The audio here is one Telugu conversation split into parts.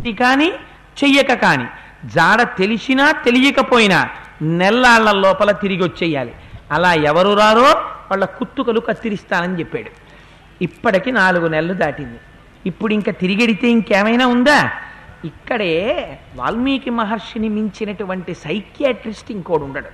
చెయ్యి కానీ చెయ్యక కానీ జాడ తెలిసినా తెలియకపోయినా నెల్లాళ్ల లోపల తిరిగి వచ్చేయాలి అలా ఎవరు రారో వాళ్ళ కుత్తుకలు కత్తిరిస్తానని చెప్పాడు ఇప్పటికి నాలుగు నెలలు దాటింది ఇప్పుడు ఇంకా తిరిగెడితే ఇంకేమైనా ఉందా ఇక్కడే వాల్మీకి మహర్షిని మించినటువంటి సైకియాట్రిస్ట్ ఇంకోడు ఉండడు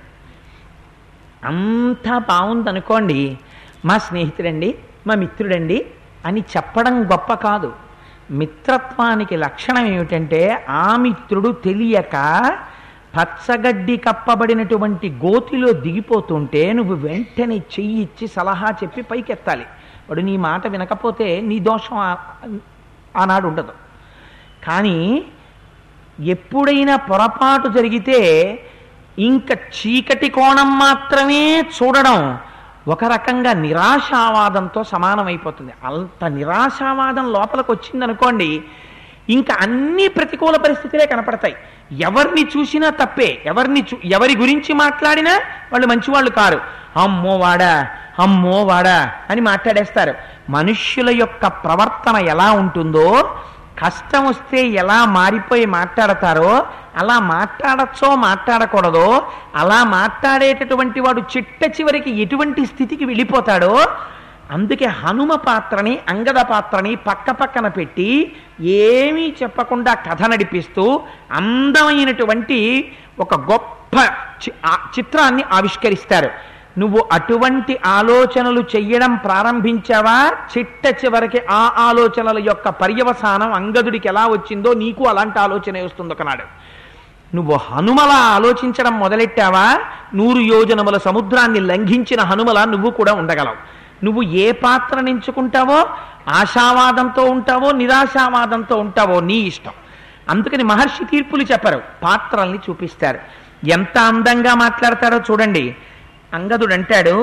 అంతా బాగుందనుకోండి మా స్నేహితుడండి మా మిత్రుడండి అని చెప్పడం గొప్ప కాదు మిత్రత్వానికి లక్షణం ఏమిటంటే ఆ మిత్రుడు తెలియక పచ్చగడ్డి కప్పబడినటువంటి గోతిలో దిగిపోతుంటే నువ్వు వెంటనే చెయ్యి ఇచ్చి సలహా చెప్పి పైకెత్తాలి వాడు నీ మాట వినకపోతే నీ దోషం ఆ- ఆనాడు ఉండదు కానీ ఎప్పుడైనా పొరపాటు జరిగితే ఇంకా చీకటి కోణం మాత్రమే చూడడం ఒక రకంగా నిరాశావాదంతో సమానమైపోతుంది అంత నిరాశావాదం లోపలికి వచ్చిందనుకోండి ఇంకా అన్ని ప్రతికూల పరిస్థితులే కనపడతాయి ఎవరిని చూసినా తప్పే ఎవరిని చూ ఎవరి గురించి మాట్లాడినా వాళ్ళు మంచివాళ్ళు కారు అమ్మో వాడా అమ్మో వాడా అని మాట్లాడేస్తారు మనుష్యుల యొక్క ప్రవర్తన ఎలా ఉంటుందో కష్టం వస్తే ఎలా మారిపోయి మాట్లాడతారో అలా మాట్లాడచ్చో మాట్లాడకూడదో అలా మాట్లాడేటటువంటి వాడు చిట్ట చివరికి ఎటువంటి స్థితికి వెళ్ళిపోతాడో అందుకే హనుమ పాత్రని అంగద పాత్రని పక్క పక్కన పెట్టి ఏమీ చెప్పకుండా కథ నడిపిస్తూ అందమైనటువంటి ఒక గొప్ప చి- ఆ చిత్రాన్ని ఆవిష్కరిస్తారు నువ్వు అటువంటి ఆలోచనలు చెయ్యడం ప్రారంభించావా చిట్ట చివరికి ఆ ఆలోచనల యొక్క పర్యవసానం అంగదుడికి ఎలా వచ్చిందో నీకు అలాంటి ఆలోచన వస్తుంది ఒకనాడు నువ్వు హనుమలా ఆలోచించడం మొదలెట్టావా నూరు యోజనముల సముద్రాన్ని లంఘించిన హనుమల నువ్వు కూడా ఉండగలవు నువ్వు ఏ పాత్రను ఎంచుకుంటావో ఆశావాదంతో ఉంటావో నిరాశావాదంతో ఉంటావో నీ ఇష్టం అందుకని మహర్షి తీర్పులు చెప్పరు పాత్రల్ని చూపిస్తారు ఎంత అందంగా మాట్లాడతాడో చూడండి అంగదుడు అంటాడు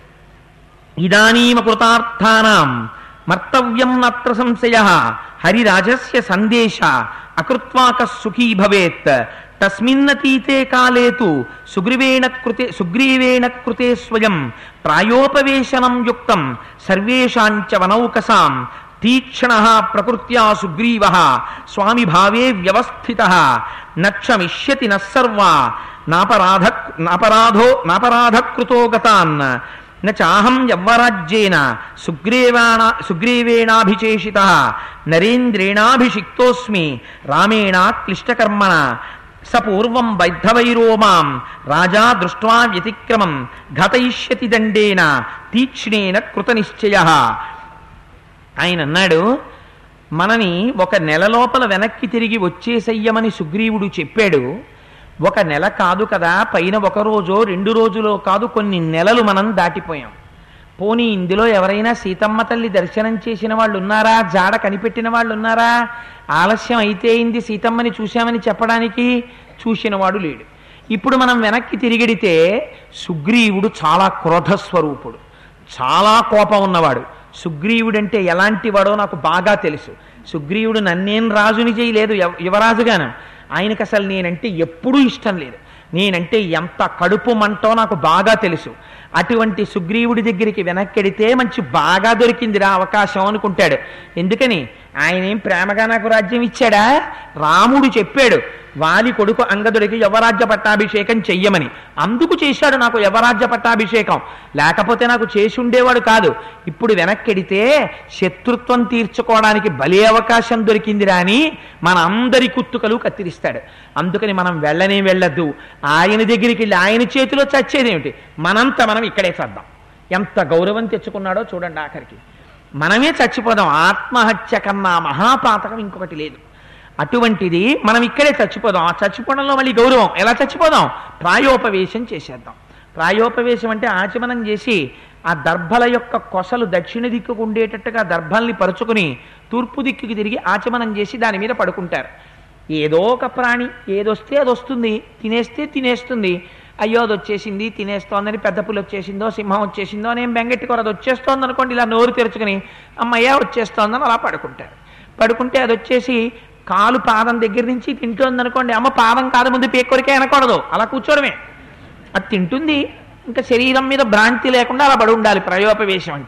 ఇదానీమ కృతార్థానాం మర్తవ్యం నత్ర సంశయ హరిరాజస్య సందేశ అకృత్వాక సుఖీ భవేత్ తస్మిన్నతీతే కాలే తు సుగ్రీవేణ కృతే సుగ్రీవేణ కృతే స్వయం ప్రాయోపవేశనం యుక్తం సర్వేషాంచ వనౌకసాం తీక్షణ ప్రకృత్యా సుగ్రీవ స్వామి భావే వ్యవస్థిత నక్షమిష్యతి నస్సర్వా నాపరాధ నాపరాధో నాపరాధకృతో గతాన్ నాహం యవ్వరాజ్యేన సుగ్రీవాణ సుగ్రీవేణాభిచేషిత నరేంద్రేణాభిషిక్తోస్మి రామేణ క్లిష్టకర్మణ స పూర్వం వైద్ధవైరో మాం రాజా దృష్ట్వా వ్యతిక్రమం ఘతయిష్యతి దండేన తీక్ష్ణేన కృతనిశ్చయ ఆయన అన్నాడు మనని ఒక నెల లోపల వెనక్కి తిరిగి వచ్చేసయ్యమని సుగ్రీవుడు చెప్పాడు ఒక నెల కాదు కదా పైన ఒక రోజో రెండు రోజులో కాదు కొన్ని నెలలు మనం దాటిపోయాం పోనీ ఇందులో ఎవరైనా సీతమ్మ తల్లి దర్శనం చేసిన వాళ్ళు ఉన్నారా జాడ కనిపెట్టిన వాళ్ళు ఉన్నారా ఆలస్యం అయితే అయింది సీతమ్మని చూశామని చెప్పడానికి చూసినవాడు లేడు ఇప్పుడు మనం వెనక్కి తిరిగిడితే సుగ్రీవుడు చాలా క్రోధస్వరూపుడు చాలా కోపం ఉన్నవాడు సుగ్రీవుడంటే ఎలాంటి వాడో నాకు బాగా తెలుసు సుగ్రీవుడు నన్నేం రాజుని చేయలేదు యవ- యువరాజుగాను ఆయనకు అసలు నేనంటే ఎప్పుడూ ఇష్టం లేదు నేనంటే ఎంత కడుపు మంటో నాకు బాగా తెలుసు అటువంటి సుగ్రీవుడి దగ్గరికి వెనక్కెడితే మంచి బాగా దొరికిందిరా అవకాశం అనుకుంటాడు ఎందుకని ఆయన ఏం ప్రేమగా నాకు రాజ్యం ఇచ్చాడా రాముడు చెప్పాడు వాలి కొడుకు అంగదుడికి యవరాజ్య పట్టాభిషేకం చెయ్యమని అందుకు చేశాడు నాకు యవరాజ్య పట్టాభిషేకం లేకపోతే నాకు చేసి ఉండేవాడు కాదు ఇప్పుడు వెనక్కెడితే శత్రుత్వం తీర్చుకోవడానికి బలి అవకాశం దొరికిందిరా అని మన అందరి కుత్తుకలు కత్తిరిస్తాడు అందుకని మనం వెళ్ళనే వెళ్ళద్దు ఆయన దగ్గరికి వెళ్ళి ఆయన చేతిలో చచ్చేదేమిటి మనంతా మనం ఇక్కడే చేద్దాం ఎంత గౌరవం తెచ్చుకున్నాడో చూడండి ఆఖరికి మనమే చచ్చిపోదాం ఆత్మహత్య కన్నా మహాపాతకం ఇంకొకటి లేదు అటువంటిది మనం ఇక్కడే చచ్చిపోదాం ఆ చచ్చిపోవడంలో మళ్ళీ గౌరవం ఎలా చచ్చిపోదాం ప్రాయోపవేశం చేసేద్దాం ప్రాయోపవేశం అంటే ఆచమనం చేసి ఆ దర్భల యొక్క కొసలు దక్షిణ దిక్కుకు ఉండేటట్టుగా దర్భల్ని పరుచుకుని తూర్పు దిక్కుకి తిరిగి ఆచమనం చేసి దాని మీద పడుకుంటారు ఏదో ఒక ప్రాణి ఏదొస్తే అది వస్తుంది తినేస్తే తినేస్తుంది అయ్యో అది వచ్చేసింది తినేస్తోందని పెద్ద పులి వచ్చేసిందో సింహం వచ్చేసిందో నేను బెంగెట్టుకోరు అది వచ్చేస్తోంది అనుకోండి ఇలా నోరు తెరుచుకుని అమ్మయ్య వచ్చేస్తోందని అలా పడుకుంటారు పడుకుంటే అది వచ్చేసి కాలు పాదం దగ్గర నుంచి తింటోంది అనుకోండి అమ్మ పాదం కాదు ముందు పేకొరికే అనకూడదు అలా కూర్చోవడమే అది తింటుంది ఇంకా శరీరం మీద భ్రాంతి లేకుండా అలా పడి ఉండాలి ప్రయోపవేశం అంటే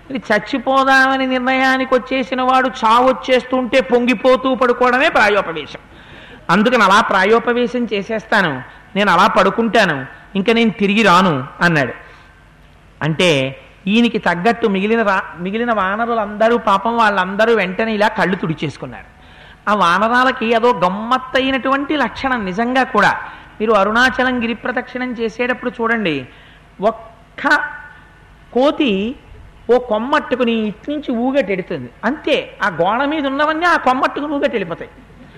ఇది చచ్చిపోదామని నిర్ణయానికి వచ్చేసిన వాడు చావు వచ్చేస్తుంటే పొంగిపోతూ పడుకోవడమే ప్రాయోపవేశం అందుకని అలా ప్రాయోపవేశం చేసేస్తాను నేను అలా పడుకుంటాను ఇంకా నేను తిరిగి రాను అన్నాడు అంటే ఈయనకి తగ్గట్టు మిగిలిన రా మిగిలిన వానరులందరూ పాపం వాళ్ళందరూ వెంటనే ఇలా కళ్ళు తుడిచేసుకున్నారు ఆ వానరాలకి అదో గమ్మత్తైనటువంటి లక్షణం నిజంగా కూడా మీరు అరుణాచలం గిరి ప్రదక్షిణం చేసేటప్పుడు చూడండి ఒక్క కోతి ఓ కొమ్మట్టుకుని ఇట్నుంచి ఊగటెడుతుంది అంతే ఆ గోడ మీద ఉన్నవన్నీ ఆ కొమ్మట్టుకుని ఊగటి వెళ్ళిపోతాయి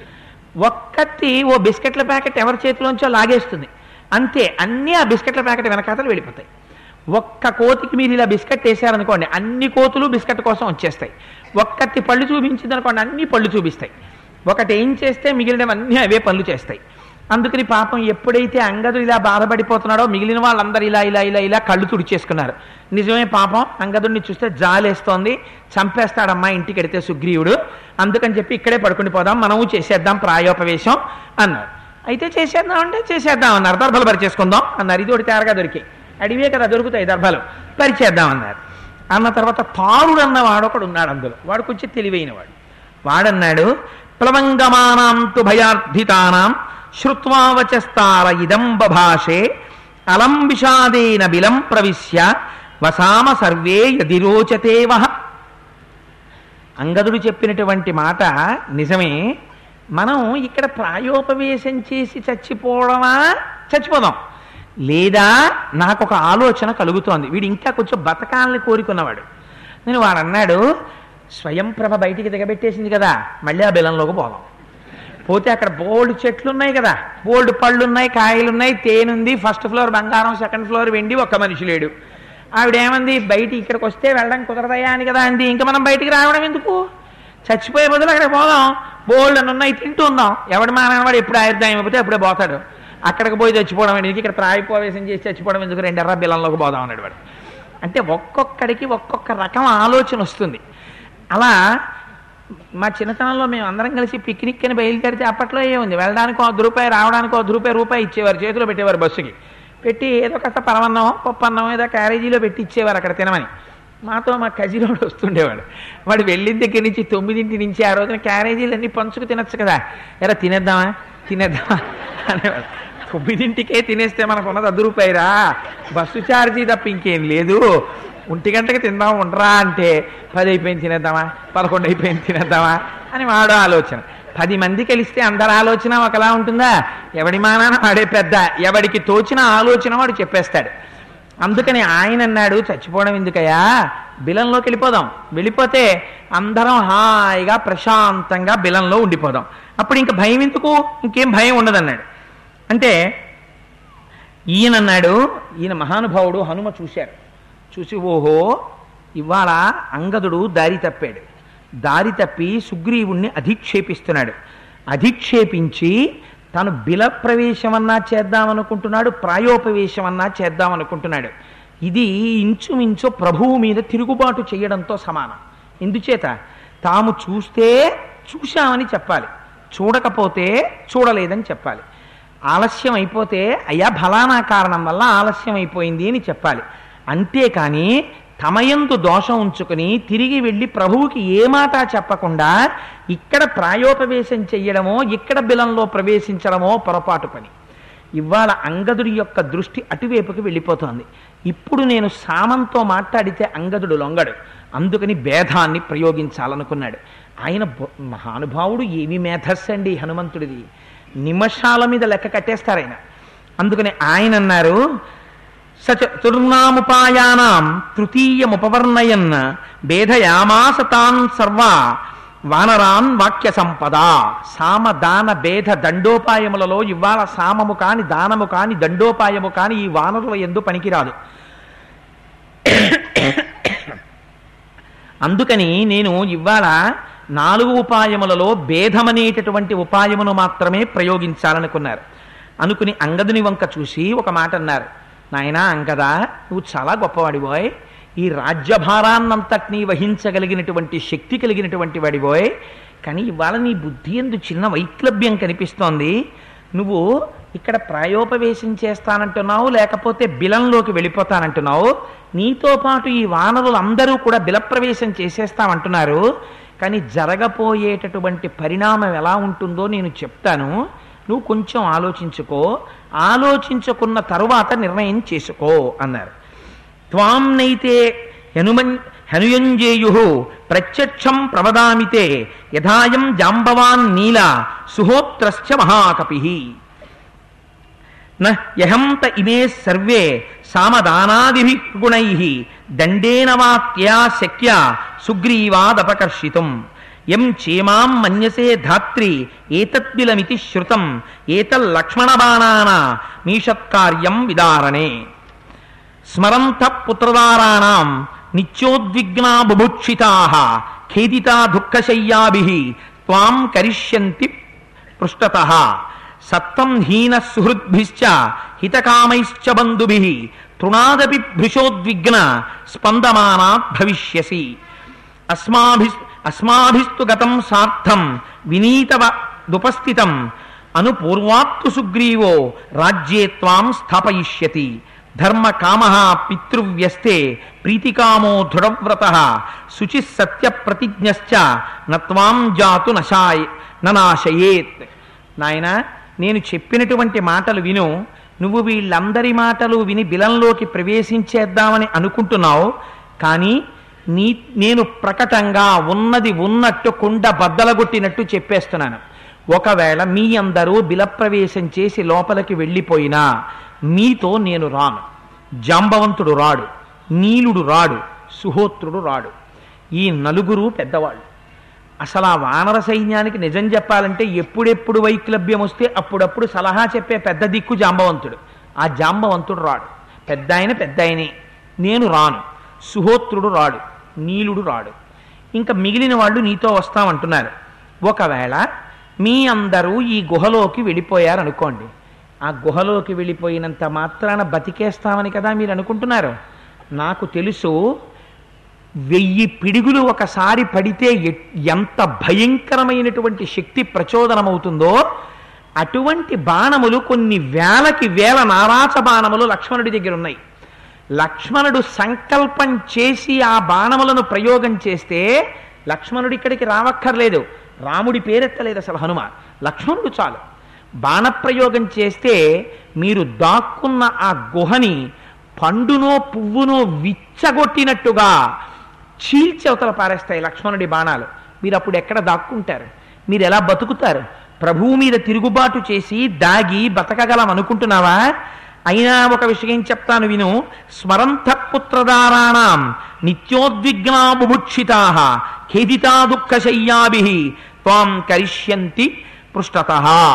ఒక్కటి ఓ బిస్కెట్ల ప్యాకెట్ ఎవరి చేతిలోంచో లాగేస్తుంది అంతే అన్నీ ఆ బిస్కెట్ల ప్యాకెట్ వెనకాతలు వెళ్ళిపోతాయి ఒక్క కోతికి మీరు ఇలా బిస్కెట్ వేసారనుకోండి అన్ని కోతులు బిస్కెట్ కోసం వచ్చేస్తాయి ఒక్కటి పళ్ళు చూపించింది అనుకోండి అన్ని పళ్ళు చూపిస్తాయి ఒకటి ఏం చేస్తే మిగిలినవన్నీ అవే పనులు చేస్తాయి అందుకని పాపం ఎప్పుడైతే అంగదుడు ఇలా బాధపడిపోతున్నాడో మిగిలిన వాళ్ళందరూ ఇలా ఇలా ఇలా ఇలా కళ్ళు తుడిచేసుకున్నారు నిజమే పాపం అంగదుడిని చూస్తే జాలేస్తోంది చంపేస్తాడమ్మా ఇంటికి ఎడితే సుగ్రీవుడు అందుకని చెప్పి ఇక్కడే పడుకుని పోదాం మనము చేసేద్దాం ప్రాయోపవేశం అన్నారు అయితే చేసేద్దాం అంటే చేసేద్దాం అన్నారు దర్భలు పరిచేసుకుందాం అన్నారు ఇది ఒకటి తేరగా దొరికి అడివే కదా దొరుకుతాయి దర్భలు పరిచేద్దాం అన్నారు అన్న తర్వాత తారుడు అన్నవాడు ఒకడు ఉన్నాడు అందులో వాడు కొంచెం తెలివైన వాడు వాడన్నాడు ప్లవంగమానాంతు భయార్థితానాం శ్రుత్వావచస్తార ఇదం బభాషే అలం విషాదేన బిలం ప్రవిశ్య వసామ సర్వే యదిరోచతే వహ అంగదుడు చెప్పినటువంటి మాట నిజమే మనం ఇక్కడ ప్రాయోపవేశం చేసి చచ్చిపోవడమా చచ్చిపోదాం లేదా నాకు ఒక ఆలోచన కలుగుతోంది వీడు ఇంకా కొంచెం బతకాలని కోరుకున్నవాడు నేను వాడు అన్నాడు స్వయం ప్రభ బయటికి దిగబెట్టేసింది కదా మళ్ళీ ఆ బెలంలోకి పోదాం పోతే అక్కడ బోల్డ్ చెట్లు ఉన్నాయి కదా బోల్డ్ పళ్ళు ఉన్నాయి కాయలు ఉన్నాయి తేనుంది ఫస్ట్ ఫ్లోర్ బంగారం సెకండ్ ఫ్లోర్ వెండి ఒక్క మనిషి లేడు ఆవిడేమంది బయట ఇక్కడికి వస్తే వెళ్ళడం కుదరదయా అని కదా అంది ఇంకా మనం బయటికి రావడం ఎందుకు చచ్చిపోయే బదులు అక్కడ పోదాం బోల్డ్ అని ఉన్నాయి తింటూ ఉందాం ఎవడు మానవాడు ఎప్పుడు ఆయుర్దాయం అయిపోతే అప్పుడే పోతాడు అక్కడికి పోయి చచ్చిపోవడం ఎందుకు ఇక్కడ ప్రాయపోవేశం చేసి చచ్చిపోవడం ఎందుకు రెండు ఎర్ర బిల్లంలోకి పోదాం అన్నాడు వాడు అంటే ఒక్కొక్కడికి ఒక్కొక్క రకం ఆలోచన వస్తుంది అలా మా చిన్నతనంలో మేము అందరం కలిసి పిక్నిక్ అని బయలుదేరితే అప్పట్లో ఏముంది వెళ్ళడానికి ఒక రూపాయి రావడానికి ఒక రూపాయి రూపాయి ఇచ్చేవారు చేతిలో పెట్టేవారు బస్సుకి పెట్టి ఏదో కాస్త పరమన్నం పప్పు అన్నం ఏదో క్యారేజీలో పెట్టి ఇచ్చేవారు అక్కడ తినమని మాతో మా కజినోడు వస్తుండేవాడు వాడు వెళ్ళిన దగ్గర నుంచి తొమ్మిదింటి నుంచి ఆ రోజున క్యారేజీలన్నీ పంచుకు తినచ్చు కదా ఎరా తినేద్దామా తినేద్దామా అనేవాడు తొమ్మిదింటికే తినేస్తే మనకు ఉన్నది అర్ధ రూపాయిరా బస్సు ఛార్జీ తప్ప ఇంకేం లేదు ఒంటి గంటకి తిందాం ఉండరా అంటే పది అయిపోయింది తినేద్దామా పదకొండు అయిపోయింది తినేద్దామా అని వాడు ఆలోచన పది మంది కలిస్తే అందరి ఆలోచన ఒకలా ఉంటుందా ఎవడి మానాన వాడే పెద్ద ఎవడికి తోచిన ఆలోచన వాడు చెప్పేస్తాడు అందుకని ఆయన అన్నాడు చచ్చిపోవడం ఎందుకయ్యా బిలంలోకి వెళ్ళిపోదాం వెళ్ళిపోతే అందరం హాయిగా ప్రశాంతంగా బిలంలో ఉండిపోదాం అప్పుడు ఇంక భయం ఎందుకు ఇంకేం భయం ఉండదన్నాడు అంటే ఈయన అన్నాడు ఈయన మహానుభావుడు హనుమ చూశారు చూసి ఓహో ఇవాళ అంగదుడు దారి తప్పాడు దారి తప్పి సుగ్రీవుణ్ణి అధిక్షేపిస్తున్నాడు అధిక్షేపించి తను బిల ప్రవేశమన్నా చేద్దామనుకుంటున్నాడు ప్రాయోపవేశమన్నా చేద్దామనుకుంటున్నాడు ఇది ఇంచుమించు ప్రభువు మీద తిరుగుబాటు చేయడంతో సమానం ఎందుచేత తాము చూస్తే చూశామని చెప్పాలి చూడకపోతే చూడలేదని చెప్పాలి ఆలస్యం అయిపోతే అయ్యా ఫలానా కారణం వల్ల ఆలస్యం అయిపోయింది అని చెప్పాలి అంతేకాని తమయందు దోషం ఉంచుకుని తిరిగి వెళ్ళి ప్రభువుకి ఏ మాట చెప్పకుండా ఇక్కడ ప్రాయోపవేశం చెయ్యడమో ఇక్కడ బిలంలో ప్రవేశించడమో పొరపాటు పని ఇవాళ అంగదుడి యొక్క దృష్టి అటువైపుకి వెళ్ళిపోతోంది ఇప్పుడు నేను సామంతో మాట్లాడితే అంగదుడు లొంగడు అందుకని భేదాన్ని ప్రయోగించాలనుకున్నాడు ఆయన బొ- మహానుభావుడు ఏమి మేధస్సు అండి హనుమంతుడిది నిమిషాల మీద లెక్క కట్టేస్తారు ఆయన అందుకని ఆయన అన్నారు సచతుర్నాముపాయానాం తృతీయముపవర్ణయన్ భేదయామాస తాన్ సర్వా వానరాన్ వాక్య సంపద సామ దాన భేద దండోపాయములలో ఇవాళ సామము కాని దానము కాని దండోపాయము కాని ఈ వానరుల ఎందు పనికిరాదు అందుకని నేను ఇవాళ నాలుగు ఉపాయములలో భేదమనేటటువంటి ఉపాయమును మాత్రమే ప్రయోగించాలనుకున్నారు అనుకుని అంగదుని వంక చూసి ఒక మాట అన్నారు నాయనా అంగదా నువ్వు చాలా గొప్పవాడివోయ్ ఈ రాజ్యభారాన్నంతటినీ వహించగలిగినటువంటి శక్తి కలిగినటువంటి వాడివోయ్ కానీ ఇవాళ నీ బుద్ధి ఎందు చిన్న వైక్లభ్యం కనిపిస్తోంది నువ్వు ఇక్కడ ప్రాయోపవేశం చేస్తానంటున్నావు లేకపోతే బిలంలోకి వెళ్ళిపోతానంటున్నావు నీతో పాటు ఈ వానరులు అందరూ కూడా బిలప్రవేశం చేసేస్తామంటున్నారు కానీ జరగపోయేటటువంటి పరిణామం ఎలా ఉంటుందో నేను చెప్తాను నువ్వు కొంచెం ఆలోచించుకో ఆలోచించుకున్న తరువాత నిర్ణయం చేసుకో అన్నారు త్వాం నైతే హనుమన్ హనుయంజేయు ప్రత్యక్షం ప్రవదామితే యథాయం జాంబవాన్ నీల సుహోత్రశ్చ మహాకపి నహంత ఇమే సర్వే సామదానాదిభి గుణై దండేన వాక్యా శక్య సుగ్రీవాదపకర్షితం ఎం చేమాం మన్యసే ధాత్రి ఏతద్బిలమితి శ్రుతం ఏతల్లక్ష్మణబాణాన మీషత్కార్యం విదారణే స్మరంత పుత్రదారాణం నిత్యోద్విగ్నా బుభుక్షితా ఖేదితా దుఃఖశయ్యాభి త్వాం కరిష్యంతి పృష్టత సత్తం హీన సుహృద్భిశ్చ హితకామైశ్చ బంధుభి తృణాదపి భృశోద్విగ్న స్పందమానాత్ భవిష్యసి అస్మాభి అస్మాభిస్తు గతం సార్థం వినీతవ దుపస్థితం అను పూర్వాత్తు సుగ్రీవో రాజ్యే త్వాం స్థాపయిష్యతి ధర్మ కామ పితృవ్యస్తే ప్రీతికామో దృఢవ్రత శుచి సత్య ప్రతిజ్ఞశ్చ నత్వాం జాతు నశాయ ననాశయేత్ నాయన నేను చెప్పినటువంటి మాటలు విను నువ్వు వీళ్ళందరి మాటలు విని బిలంలోకి ప్రవేశించేద్దామని అనుకుంటున్నావు కానీ నీ నేను ప్రకటంగా ఉన్నది ఉన్నట్టు కుండ బద్దలగొట్టినట్టు చెప్పేస్తున్నాను ఒకవేళ మీ అందరూ బిలప్రవేశం చేసి లోపలికి వెళ్ళిపోయినా మీతో నేను రాను జాంబవంతుడు రాడు నీలుడు రాడు సుహోత్రుడు రాడు ఈ నలుగురు పెద్దవాళ్ళు అసలు ఆ వానర సైన్యానికి నిజం చెప్పాలంటే ఎప్పుడెప్పుడు వైక్లభ్యం వస్తే అప్పుడప్పుడు సలహా చెప్పే పెద్ద దిక్కు జాంబవంతుడు ఆ జాంబవంతుడు రాడు పెద్ద ఆయన పెద్ద ఆయనే నేను రాను సుహోత్రుడు రాడు నీలుడు రాడు ఇంకా మిగిలిన వాళ్ళు నీతో వస్తామంటున్నారు ఒకవేళ మీ అందరూ ఈ గుహలోకి వెళ్ళిపోయారనుకోండి ఆ గుహలోకి వెళ్ళిపోయినంత మాత్రాన బతికేస్తామని కదా మీరు అనుకుంటున్నారు నాకు తెలుసు వెయ్యి పిడుగులు ఒకసారి పడితే ఎ- ఎంత భయంకరమైనటువంటి శక్తి ప్రచోదనమవుతుందో అటువంటి బాణములు కొన్ని వేలకి వేల నారాచ బాణములు లక్ష్మణుడి దగ్గర ఉన్నాయి లక్ష్మణుడు సంకల్పం చేసి ఆ బాణములను ప్రయోగం చేస్తే లక్ష్మణుడు ఇక్కడికి రావక్కర్లేదు రాముడి పేరెత్తలేదు అసలు హనుమ లక్ష్మణుడు చాలు బాణప్రయోగం చేస్తే మీరు దాక్కున్న ఆ గుహని పండునో పువ్వునో విచ్చగొట్టినట్టుగా చీల్చి అవతల పారేస్తాయి లక్ష్మణుడి బాణాలు మీరు అప్పుడు ఎక్కడ దాక్కుంటారు మీరు ఎలా బతుకుతారు ప్రభువు మీద తిరుగుబాటు చేసి దాగి బతకగలం అనుకుంటున్నావా అయినా ఒక విషయం చెప్తాను విను స్మరంత పుత్రదారాణం నిత్యోద్విగ్నా బుభుక్షితా ఖేదితా దుఃఖశయ్యాభి త్వాం కరిష్యంతి పృష్టత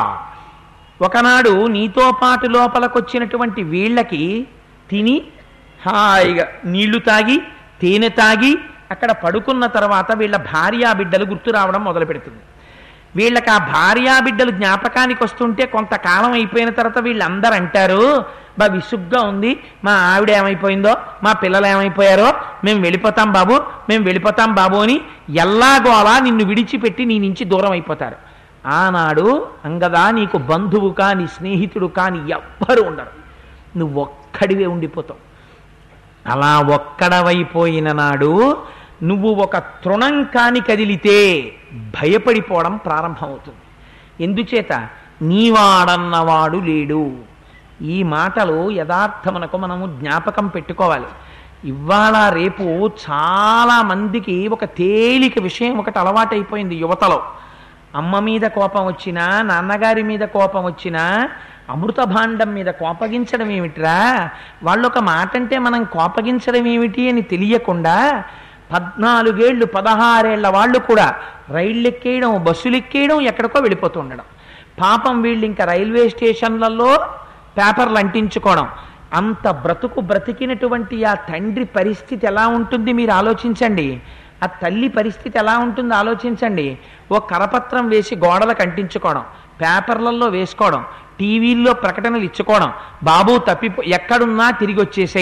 ఒకనాడు నీతో పాటు లోపలకొచ్చినటువంటి వీళ్ళకి తిని హాయిగా నీళ్లు తాగి తేనె తాగి అక్కడ పడుకున్న తర్వాత వీళ్ళ భార్యా బిడ్డలు గుర్తు రావడం మొదలు పెడుతుంది వీళ్ళకి ఆ భార్యా బిడ్డలు జ్ఞాపకానికి వస్తుంటే కొంతకాలం అయిపోయిన తర్వాత వీళ్ళందరూ అంటారు బా విసుగ్గా ఉంది మా ఆవిడ ఏమైపోయిందో మా పిల్లలు ఏమైపోయారో మేము వెళ్ళిపోతాం బాబు మేము వెళ్ళిపోతాం బాబు అని ఎల్లాగో అలా నిన్ను విడిచిపెట్టి నీ నుంచి దూరం అయిపోతారు ఆనాడు అంగదా నీకు బంధువు కాని స్నేహితుడు కాని ఎవ్వరు ఉండరు నువ్వు ఒక్కడివే ఉండిపోతావు అలా ఒక్కడవైపోయిన నాడు నువ్వు ఒక తృణం కాని కదిలితే భయపడిపోవడం ప్రారంభమవుతుంది ఎందుచేత నీవాడన్నవాడు లేడు ఈ మాటలు యథార్థమునకు మనము జ్ఞాపకం పెట్టుకోవాలి ఇవాళ రేపు చాలా మందికి ఒక తేలిక విషయం ఒకటి అలవాటైపోయింది యువతలో అమ్మ మీద కోపం వచ్చినా నాన్నగారి మీద కోపం వచ్చినా అమృత భాండం మీద కోపగించడం ఏమిట్రా వాళ్ళు ఒక మాట అంటే మనం కోపగించడం ఏమిటి అని తెలియకుండా పద్నాలుగేళ్ళు పదహారేళ్ల వాళ్ళు కూడా రైళ్ళు ఎక్కేయడం బస్సులు ఎక్కేయడం ఎక్కడికో వెళ్ళిపోతూ ఉండడం పాపం వీళ్ళు ఇంకా రైల్వే స్టేషన్లలో పేపర్లు అంటించుకోవడం అంత బ్రతుకు బ్రతికినటువంటి ఆ తండ్రి పరిస్థితి ఎలా ఉంటుంది మీరు ఆలోచించండి ఆ తల్లి పరిస్థితి ఎలా ఉంటుందో ఆలోచించండి ఓ కరపత్రం వేసి గోడలకు అంటించుకోవడం పేపర్లలో వేసుకోవడం టీవీల్లో ప్రకటనలు ఇచ్చుకోవడం బాబు తప్పిపో ఎక్కడున్నా తిరిగి వచ్చేసేయి